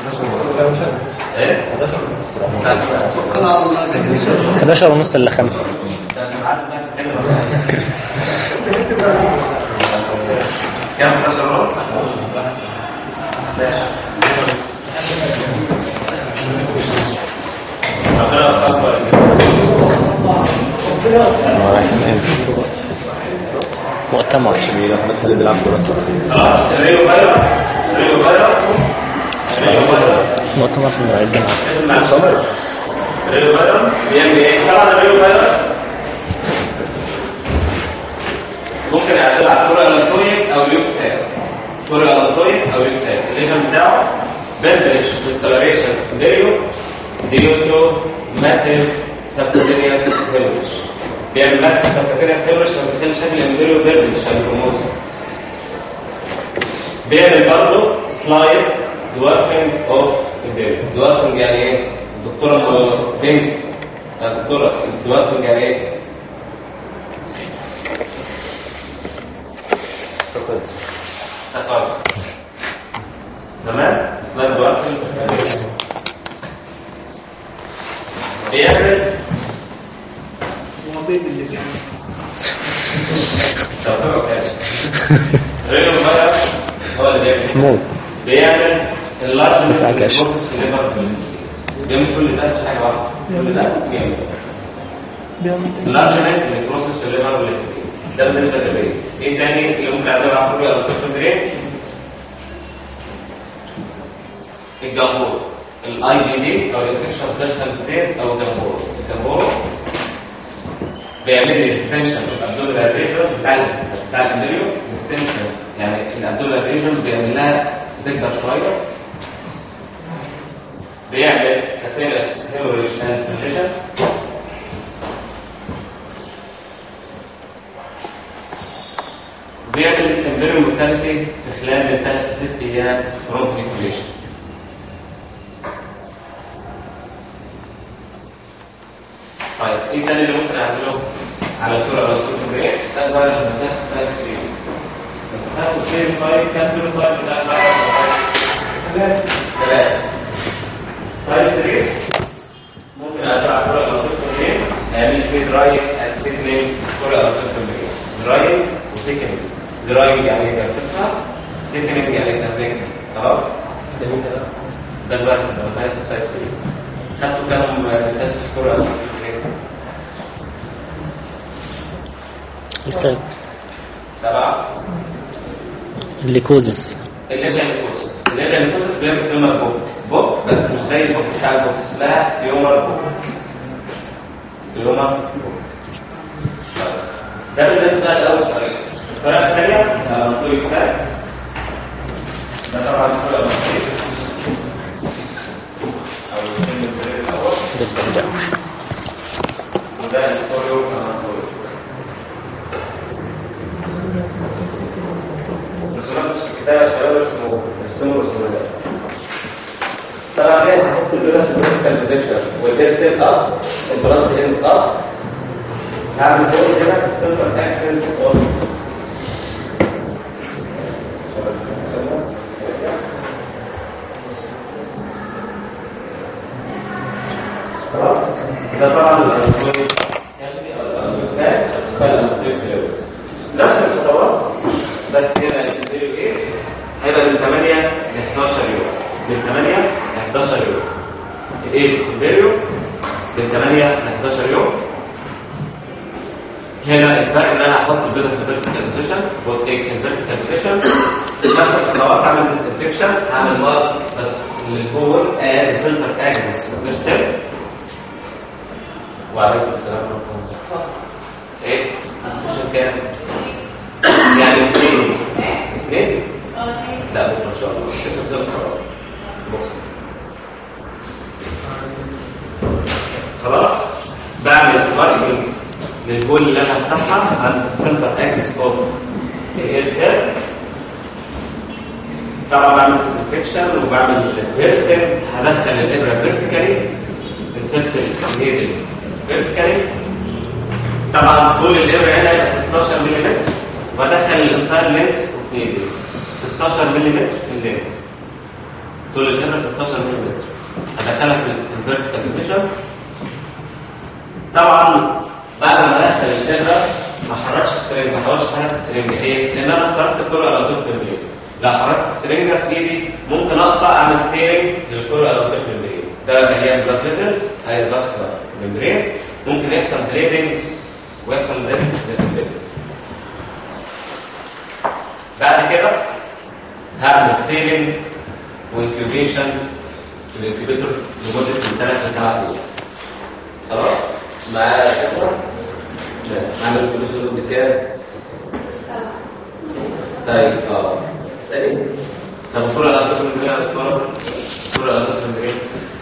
ايه؟ الساعه كام؟ توكل على الله ده 11 ونص الا 5 ده الميعاد بقى كام؟ كام 11 ونص؟ ماشي ربنا اكبر مؤتمر خلاص الريو فيروس الريو فيروس الريو فيروس مؤتمر في الجامعة الريو فيروس بيعمل ايه؟ طبعا الريو فيروس ممكن يعتمد على الكورة الالكترونيك او اليوكسات كورة الالكترونيك او اليوكسات الليجن بتاعه بندرش ديستلريشن فيديو due to massive subcutaneous hemorrhage بيعمل massive subcutaneous hemorrhage فبيخلي شكل الامبريو بيرمش الكروموسوم بيعمل برضه سلايد دوارفنج اوف امبريو دوارفنج يعني ايه؟ الدكتوره بينك الدكتوره دوارفنج يعني ايه؟ تقص تقص تمام؟ سلايد دوارفنج بيعمل هو بيبي اللي بيعمل رينو فيروس هو اللي بيعمل موت بيعمل اللارجمنت دفع كاش. بروسس في الليفر بيعمل كل ده مش حاجه واحده كل ده بيعمل اللارجمنت بروسس في الليفر ده بالنسبه للبيت ايه تاني اللي ممكن اعزل على الطريقه الطب برين الجمهور الاي بي دي او الانفكشن سبيشال ديزيز او الجمهور الجمهور بيعمل لي ديستنشن في الابدومينال ريجن بتاع ال- بتاع الامبريو ديستنشن يعني في الابدومينال ريجن بيعمل لها تكبر شويه بيعمل كاتيرس هيموريج اند كونجيشن بيعمل امبريو مورتاليتي في خلال من 3 ل 6 ايام فروم نيكوليشن طيب ايه تاني اللي ممكن اعزله على الكرة او الكرة برين ده بقى المتاخ ستايل 3 المتاخ سير طيب كان سير طيب بتاع ثلاثة ثلاثة طيب 3 ممكن اعزله على الكرة او الكرة برين هيعمل فيه دراينج اند سيكنينج كرة او الكرة برين دراينج وسيكنينج دراينج يعني يجففها سيكنينج يعني يسمكها خلاص ده الفيروس ده المتاخ ستايل 3 خدتوا كام رسالة في الكرة او الكرة برين لسه سبعة الليكوزس الليجانيكوسس الليجانيكوسس بيعمل تيومر بوك بوك بس مش زي البوك بتاع البوكس اسمها تيومر بوك تيومر بوك ده بالنسبة لأول طريقة الطريقة الثانية منطوي كساد ده طبعا الطريقة المنطوي أو الفيلم الطريق الأول بالبرجع وده الكوريو منطوي رسومات مش في الكتاب يا شباب اسمه ارسموا رسومات طبعا دي هنحط البلد في الفيرتيكال بوزيشن والاير سيت اب البلد اند اب هعمل دول هنا في السنتر اكسس اوف خلاص ده طبعا الانتوي او الانتوكسات فالانتوي فلويد بتبقى من 8 ل 11 يوم من 8 ل 11 يوم الايج في البيريو من 8 ل 11 يوم هنا الفرق ان انا احط البيضه في الفيرتيكال بوزيشن وتيك الفيرتيكال بوزيشن نفس الخطوات اعمل ديسانفكشن اعمل مار بس للكور از سنتر اكسس غير سيل وعليكم السلام ورحمه الله ايه السيشن كام يعني اثنين اثنين لا بكره ان شاء الله السيشن خلص خلاص بكره خلاص بعمل ماركينج للبول اللي انا هفتحها عند السنتر اكسس اوف الاير سيل طبعا بعمل ديسانفكشن وبعمل بيرسن هدخل الابره فيرتيكالي انسرت النيدل فيرتيكالي طبعا طول الابره هنا يبقى 16 ملم وادخل الانتاير لينس اوف نيدل 16 ملم في اللينس طول الابره 16 ملم هدخلها في الفيرتيكال بوزيشن طبعا بعد ما ادخل الابره ما حركش السرنجه ما حاولش احرك السرنجه ليه؟ لان انا اخترت الكره على طول بالمليون لو حركت السرنجه في ايدي ممكن اقطع اعمل تيرنج للكره على طول بالمليون ده مليان بلاد فيزلز هاي الفاسكولار ممبرين ممكن يحصل بليدنج ويحصل ديس للبليد بعد كده هعمل سيلينج وانكيوبيشن في الانكيوبيتور لمده من 3 ل 7 ايام خلاص معايا فكره بس عامل كل بكام طيب اه سليم طب الكره على طول ازاي على الكره الكره على طول ازاي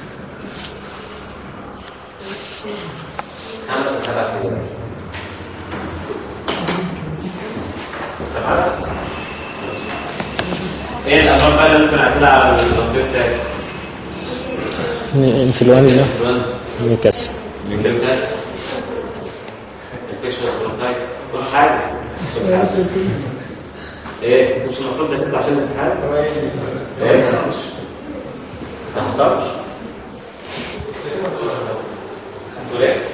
خمس لسبع ايام تمام ايه الامراض بقى اللي ممكن اعزلها على الدكتور ساك انفلونزا انفلونزا نيوكاسل ميكروساس انفكشن برونكايتس كل حاجه كل حاجه ايه انت مش المفروض ذاكرت عشان الامتحان؟ ايه ما حصلش ما حصلش تقول ايه؟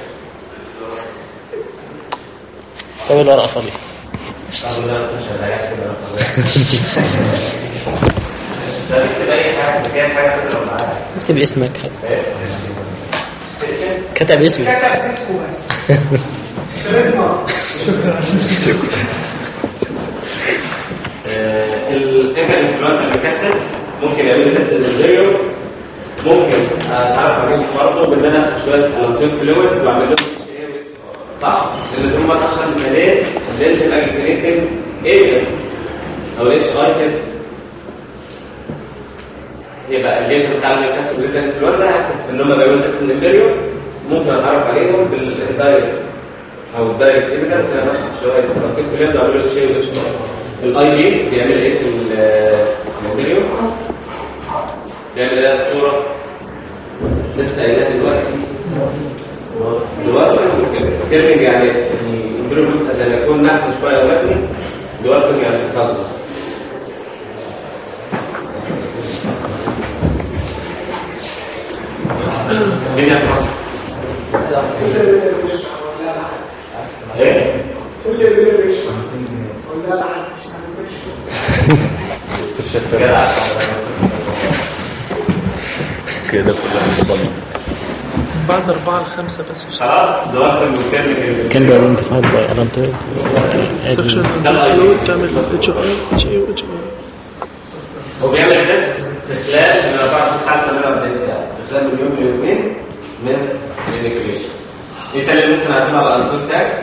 سوي الورقة فاضية الحمد لله مش هضايقك كده بس اكتب اي حاجه جايز حاجه تضرب معاك اكتب اسمك ايه؟ كتب اسمك كتب اسمه بس تريد مارك الإيفن انفلونزا اللي كسر ممكن يعمل لي تيست للفيديو ممكن اتعرف عليهم برضه بان انا اسحب شويه الانتيك فلويد واعمل لهم صح؟ لان دول 10 مثالين للماجنيتنج ايفن او الاتش اي تيست يبقى الليجن بتاع الكسر والايفن انفلونزا هكتب ان هم بيعملوا تيست للفيديو ممكن اتعرف عليهم بالدايركت او الدايركت ايفيدنس انا بسحب شويه الانتيك فلويد واعمل له تشيل واتش الاي بي بيعمل ايه في الماتيريال بيعمل ايه يا دكتوره لسه قايلها دلوقتي دلوقتي كيرفنج يعني الامبريو بيبقى زي ما يكون نحن شويه ومتني دلوقتي يعني كذا مين يعرف ايه كل اللي بيشرح ولا لا مش عارف جدع كده كلها مصطلح بعد أربعة لخمسة بس مش خلاص دلوقتي بنتكلم كان بيدنتيفايد باي ارانتويد سكشن ده الأي بي. تعمل اتش اي اتش اي واتش اي هو بيعمل بس في خلال من 24 ساعه ل 48 ساعه في خلال من يوم ليومين من الانكريشن ايه تاني اللي ممكن اعزمها على الانتون ساك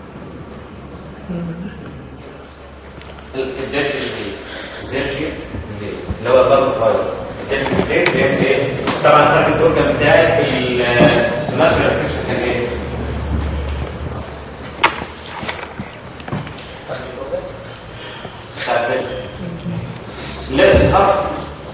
الديرشي ديزيز الديرشي ديزيز اللي هو البلد فايروس الديرشي ديزيز بيعمل ايه؟ طبعا التارجت اورجان بتاعي في ال- في الناشونال انفكشن كان ايه؟ بتاع الديرشي لا الهارت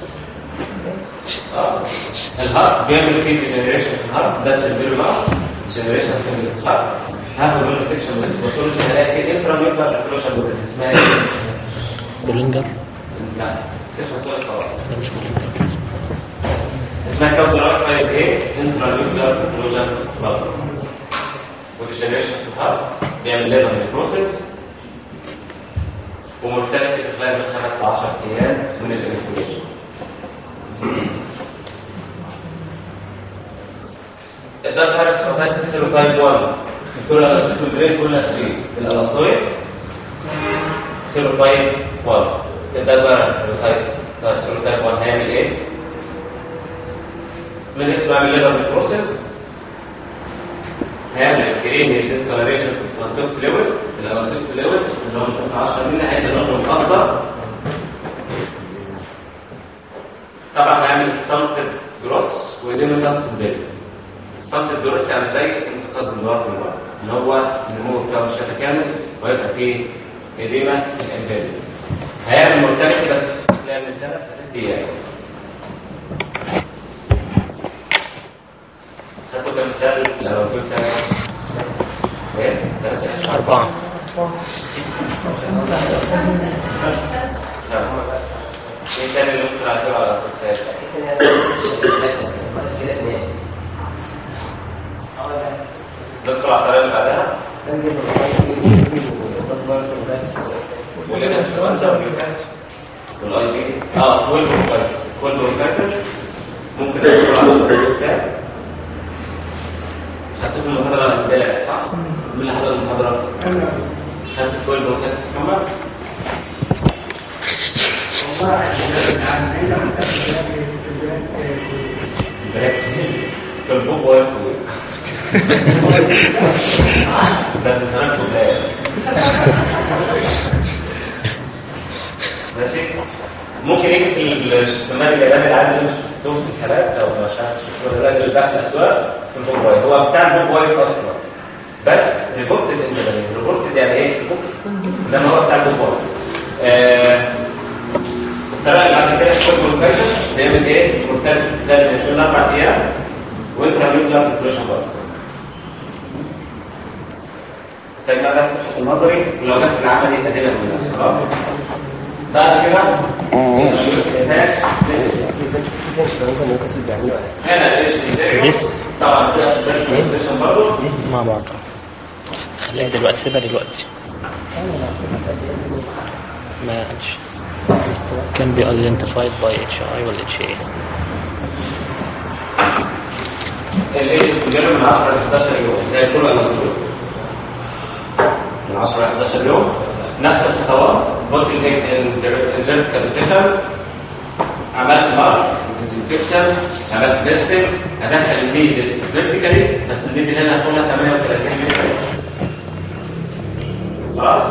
اه الهارت بيعمل فيه ديجنريشن في الهارت ده في البيرو هارت ديجنريشن في الهارت هاخد منه سيكشن بس باثولوجي هلاقي في انتراميوكال اكلوشن بس اسمها ايه؟ بولينجر لا سيكشن خلص خلاص لا مش بولينجر اسمها كارديولايت تايب ايه؟ انتراميوكال اكلوجن بلس وديجنريشن في الهارت بيعمل ليفر نيكروسيس ومورتاليتي في خلال من 5 ل 10 ايام من الانفلونيشن ده فيروس هيباتيتس سيروتايب 1 كل البرين كلها 3 الالانتويد سيروتايب 1 ده بقى هيباتيتس طيب سيروتايب 1 هيعمل ايه؟ من اسمه عامل ليفر بروسيس هيعمل كريم ديسكلريشن في منطقه فلويد الامنتيك فلويد اللي هو من 10 مللي هيبقى لونه اخضر طبعا هيعمل ستانتد جروس وديميتاس بيل ستانتد جروس يعني زي انتقاص النوار في الوقت اللي هو النمو بتاعه مش هيتكامل ويبقى فيه اديمه في الامبيل هيعمل مرتبط بس هيعمل ثلاث ست ايام خدتوا كام مثال في الاول كل سنه ايه ثلاثة اشهر أربعة ايه تاني اللي ممكن اعزله على الفرسات ندخل على الطريقه اللي بعدها ولنا السوانسا واليوكاس والاي بي اه كل بروكايتس كل بروكايتس ممكن ندخل على الفرسات خدته في المحاضره امبارح صح؟ مين اللي حضر المحاضره؟ خدت كل بروكايتس محمد؟ والله احنا بعيد عن امبارح في البوب واقف ده انت سنه كلها ماشي ممكن يجي في السمان الياباني العادي اللي مش شفتوه في الحالات او مش عارف شفتوه ولا لا اللي بقى في الاسواق في البوب وايت هو بتاع البوب وايت اصلا بس ريبورتد انت ريبورتد يعني ايه انما هو بتاع البوب وايت آه، الطريقه اللي عشان كده الكود والفيروس بيعمل ايه؟ مرتبط خلال من كل اربع ايام وانت هتعمل له انكلوجن بارز التجميع ده في النظري ولو جت في العملي ادينا منها خلاص بعد كده الانسان هنا ايش This. طبعا كده في البرزنتيشن برضه مع بعض خليها دلوقتي سيبها دلوقتي ما قالش can be identified by HI ولا HA الايش بتجرب من 10 ل 11 يوم زي كل الامراض من 10 ل 11 يوم نفس الخطوات بودي الفيرتيكال بوزيشن عملت مارك ديسنفكشن عملت بيرسنج هدخل البيد فيرتيكالي بس البيد هنا هتقولها 38 مللي خلاص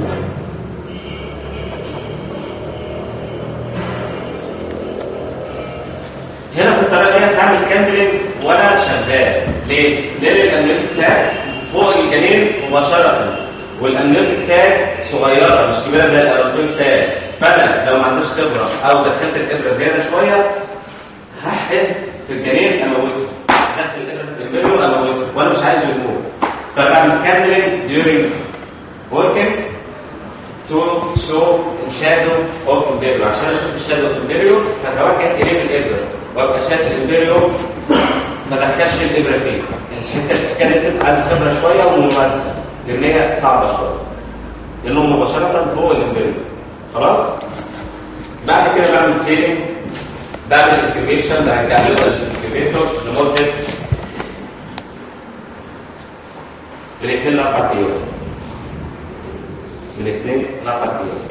هنا في الطريقه دي هتعمل كاندلنج وانا شغال ليه؟ لان الامنيوتيك ساك فوق الجنين مباشره والامنيوتيك ساك صغيره مش كبيره زي الارابيك ساك فانا لو ما عنديش خبره او دخلت الابره زياده شويه هحقن في الجنين اموته ادخل الابره في الامبريو اموته وانا مش عايزه يموت فبعمل كاندلنج during working to show shadow of الامبريو عشان اشوف الشادو في الامبريو فتوجه اليه الابره وابقى شايف الامبريو ما دخلش الابره فيه الحته اللي كانت تبقى عايزه خبره شويه وممارسه لان هي صعبه شويه لانه مباشره فوق الامبريو خلاص بعد كده بعمل سيلينج بعمل انكيبيشن برجع له الانكيبيتور لمده من 2 ل 4 ايام من 2 ل 4 ايام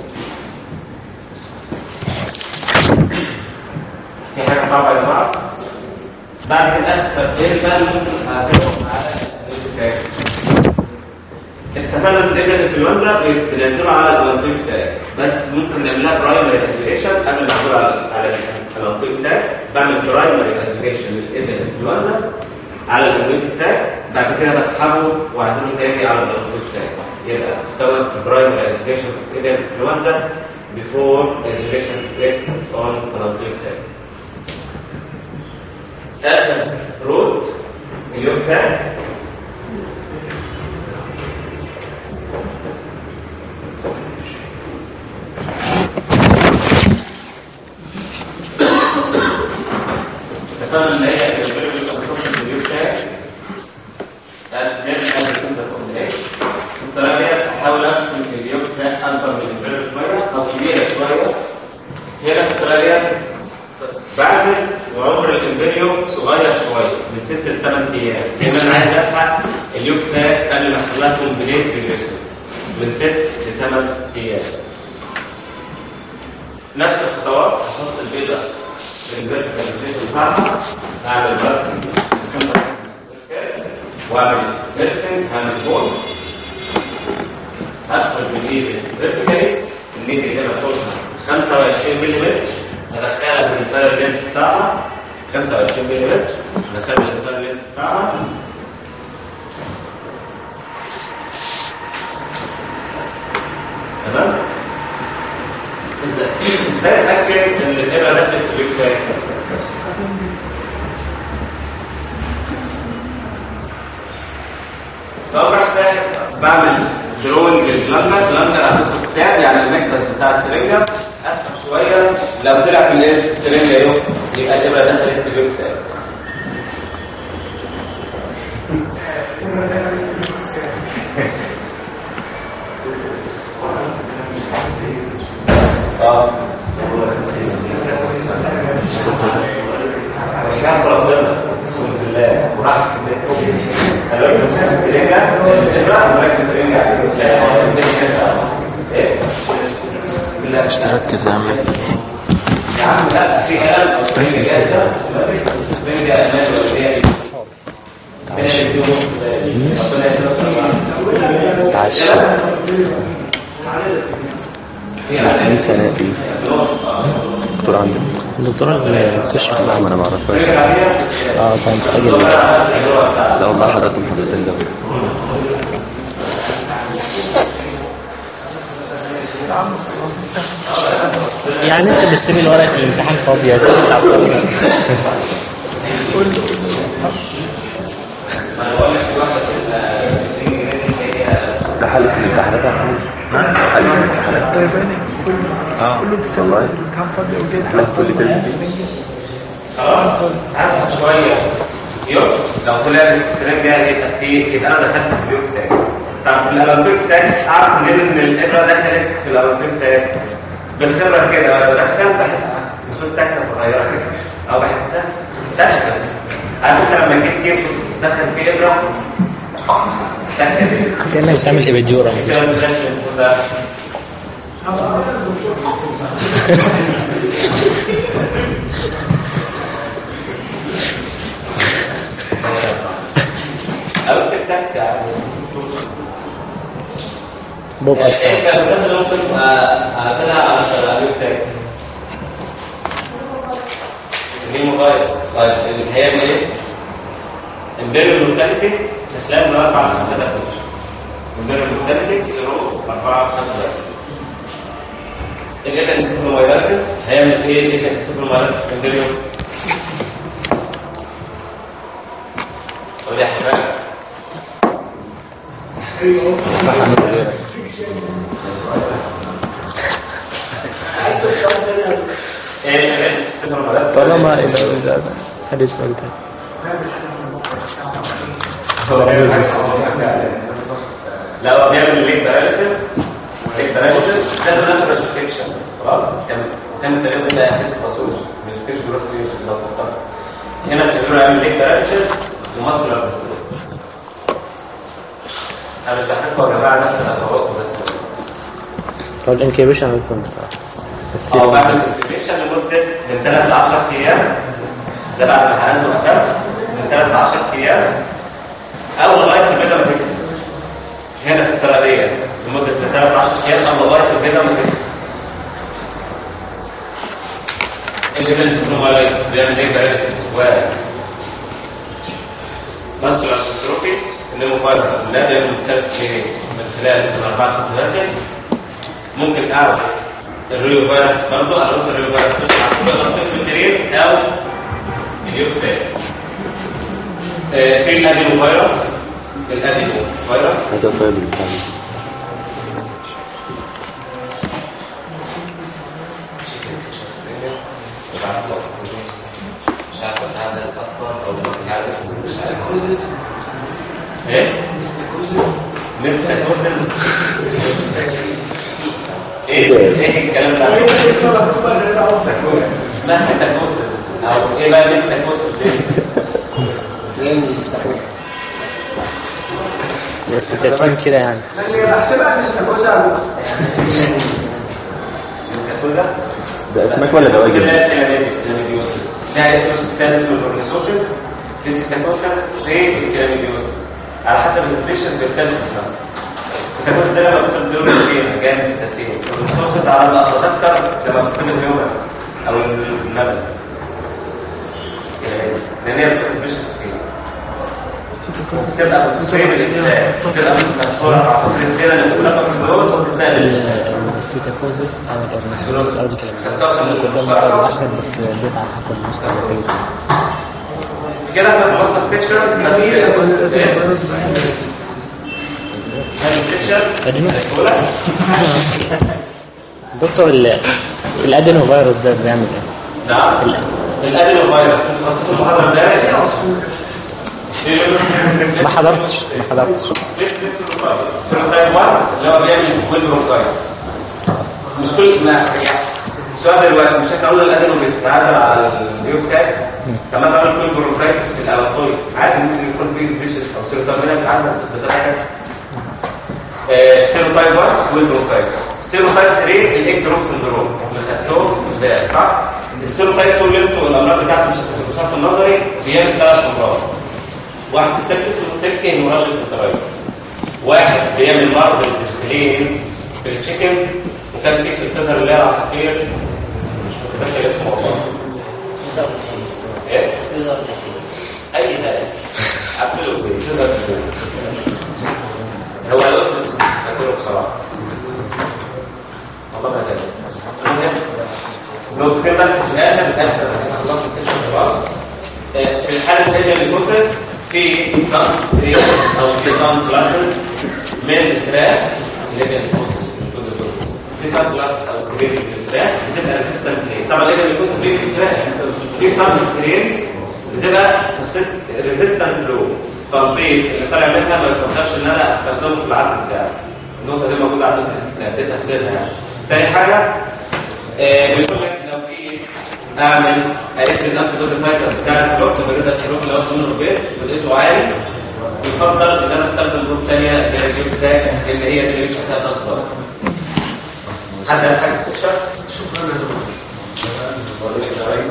في حاجه صعبه يا جماعه بعد كده اخر تفكير بقى اللي ممكن اعزمهم على الانفساك اتفقنا ان الابره الانفلونزا بنعزله على الانتيك ساك بس ممكن نعملها برايمري ازوليشن قبل ما نعزله على على الانتيك ساك بعمل برايمري ازوليشن للابره الانفلونزا على الانتيك ساك بعد كده بسحبه واعزله تاني على الانتيك ساك يبقى استخدم في برايمري ازوليشن في الابره الانفلونزا before isolation effect on الانتيك ساك اخر روت اليوكسان اتفقنا ان هي الفيربال كونستراكشن اليوكسان as net as a center of the الطريقه دي احاول ارسم اليوكسان اكبر من الفيربال شويه هنا في الطريقه دي بعزل وعمر الامبريو صغير شويه من 6 ل 8 ايام لان انا عايز الحق اليوكسات قبل ما يحصل لها كومبليت ريجريشن من 6 ل 8 ايام نفس الخطوات هحط البيضه في الفيرتيكال بتاعها اعمل بارك واعمل بيرسنج هعمل بول هدخل بالنيد فيرتيكالي النيد اللي هنا طولها 25 ملم هدخلها بالانتر لينس بتاعها 25 ملم هدخلها بالانتر لينس بتاعها تمام ازاي ازاي اتاكد ان الابره دخلت في اليوك سايك طب راح ساحب بعمل درونج للبلانجر البلانجر هتاخد كتاب يعني المكبس بتاع السرنجه اسحب شويه لو طلع في الايه في السرنجه يوم يبقى الابره دخلت في اليوك سايك اه وحياة ربنا اقسم بالله وراح في البيت قالوا لي مش السرنجه الابره مركز سرنجه ايه لا مش تركز يا عم يا عم لا في قلم او سرنجه جاهزه السرنجه امان ولا هي ايه ربنا يكرمك تعش من سنة دي دكتور عندك الدكتورة اللي بتشرح لا ما انا ما اعرفهاش اه ساينت اجل لا والله حضرت محاضرتين ده يعني انت بتسيب ورقة الامتحان فاضية تطلع ده حل في الامتحانات يا محمد حل في الامتحانات اه والله احنا كل ترم خلاص اسحب شويه يوم لو طلع لي السرنجه يبقى في يبقى انا دخلت في اليوك ساك طب في الالانتوك ساك اعرف منين ان الابره دخلت في الالانتوك ساك بالخبره كده لما بدخل بحس بصوت تكه صغيره كده او بحسها تكه عارف انت لما تجيب كيس وتدخل فيه ابره تكه دي كأنك بتعمل ايبيديورا كده بتدخل كده او تكتك يعني بوب ايه اكسل الكلمات اللي ممكن اعزلها على الويب سايت الهيموفايروس طيب اللي هيعمل ايه؟ امبيريال مورتاليتي في خلال من اربع لخمسه اسابيع امبيريال مورتاليتي سيرو اربعه لخمسه اسابيع الايكا انسيفالومايلاتس هيعمل ايه الايكا انسيفالومايلاتس في الامبيريال؟ قول لي يا حبايبي ايه الايكا انسيفالومايلاتس طالما إذا إذا حديث وقتها لا هو بيعمل ليك باراليسيس ليك باراليسيس ده ناتشورال انفكشن خلاص كان كان التقريبا ده اسم باسوج مش فيش جروس لو تفتكر هنا في الدكتور يعمل ليك باراليسيس وماسكولار باسوج انا مش بحكي يا جماعه بس انا بقول بس طب الانكيبيشن انت بتاع بس اه بعمل انفكشن لمده من 3 ل 10 ايام ده بعد ما حقنته وقفلت من 3 ل 10 ايام او لغايه البيضه ما تكبس هنا في الطريقه دي لمده من 3 ل 10 ايام او لغايه البيضه ما تكبس الجبن سيكونومالايتس بيعمل ايه باراليسيس و ماسكولار ديستروفي النيموفايروس كلها بيعمل ثلاث من خلال من 4 5 باسل ممكن اعزل الريو فيروس برضه انا قلت الريو فيروس مش هتبقى ضغط المنترين او اليوكسيل آه، في الادينو فيروس الادينو فيروس هذا طيب الامتحان مش عارف مش عارف اتعزل اصلا او اتعزل ايه؟ لسه كوزن ايه ايه الكلام ده اسمها سيتاكوسس او ايه بقى ميستاكوسس دي جاي من الاستقبال بس تقسيم كده يعني لكن بحسبها في السكوزة ميستاكوزا ده اسمك ولا ده واجب؟ ده الكلاميديوسس ده اسمه ده اسمه البرونيسوسس في السيتاكوسس في الكلاميديوسس على حسب السبيشيز بيختلف اسمها السيتاكوسس ده لما بتصيب دور السين جاي من سيتاسين البرونيسوسس على ما اتذكر لما بتصيب الهيومن او النمل لان هي بتصيب سبيشيز كتير تبقى بتصيب الانسان تبقى مشهوره في عصافير الزينه اللي بتكون في الجلود وتبدا للانسان السيتاكوزس او الاورنيثولوجيس او الكلام خدتها كلهم من مرض واحد بس ديت على حسب المستوى الكلي كده احنا خلصنا السكشن بس ايه؟ هذه السكشن أجمل. الاولى دكتور ال- الادينو فيروس ده بيعمل ايه؟ نعم الادينو فيروس انت خدتوا المحاضره امبارح ما حضرتش ما حضرتش السيروتايب 1 اللي هو بيعمل ويل برونكايتس مش كل ما يعني السؤال دلوقتي مش احنا قلنا الادينو بيتعزل على الديوكسيد كمان بقى كل برونكايتس في الاوتوي عادي ممكن يكون في سبيشيز او سيروتايب هنا بيتعزل بطريقه سيروتايب 1 والبروتايبس سيروتايب 3 الايج دروب سندروم اللي خدتوه ده صح السيروتايب 2 اللي انتوا الامراض بتاعته مش هتدرسوها في النظري بيعمل ثلاث امراض واحد في التركس والتركي هيموراجيك بوترايتس واحد بيعمل مرض الديسبلين في التشيكن وكان في في الفزر اللي هي العصافير مش متذكر اسمه والله ايه اي حاجه عبد له فزر هو الاسم ساكنه بصراحه والله ما ادري المهم نقطتين بس في الاخر الاخر احنا خلصنا السيشن خلاص آه، في الحاله الثانيه للبروسيس في سام ستريم او في سام كلاسز من الفراخ اللي هي البروسيس المفروض البروسيس في سام كلاس او ستريم من الفراخ بتبقى ريزيستنت ليه طبعا اللي هي البروسيس دي في الفراخ في سام ستريمز بتبقى ريزيستنت لو فالبيض اللي طالع منها ما يفضلش ان انا استخدمه في العزل بتاعي النقطه دي موجوده عندنا في اديت تفسيرها يعني تاني حاجه آه، بيقول لك لو في اعمل اقيس الانتي بودي تايتر بتاع الفلوك لما جيت الفلوك اللي هو ضمن البيض ولقيته عالي يفضل ان انا استخدم جروب ثانيه اللي هي الجيب ساك اللي هي دي اللي مش فيها ضغط حد عايز حاجه في السكشن؟ وريني الزراير.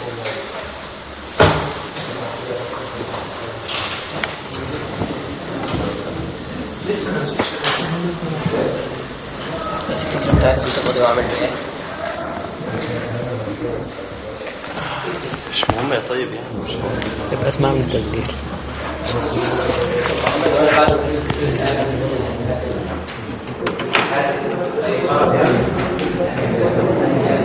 بس الفكره بتاعت انت فاضي واعمل ايه؟ مش مهم يا طيب يعني مش مهم يبقى اسمع من التسجيل وانا بعد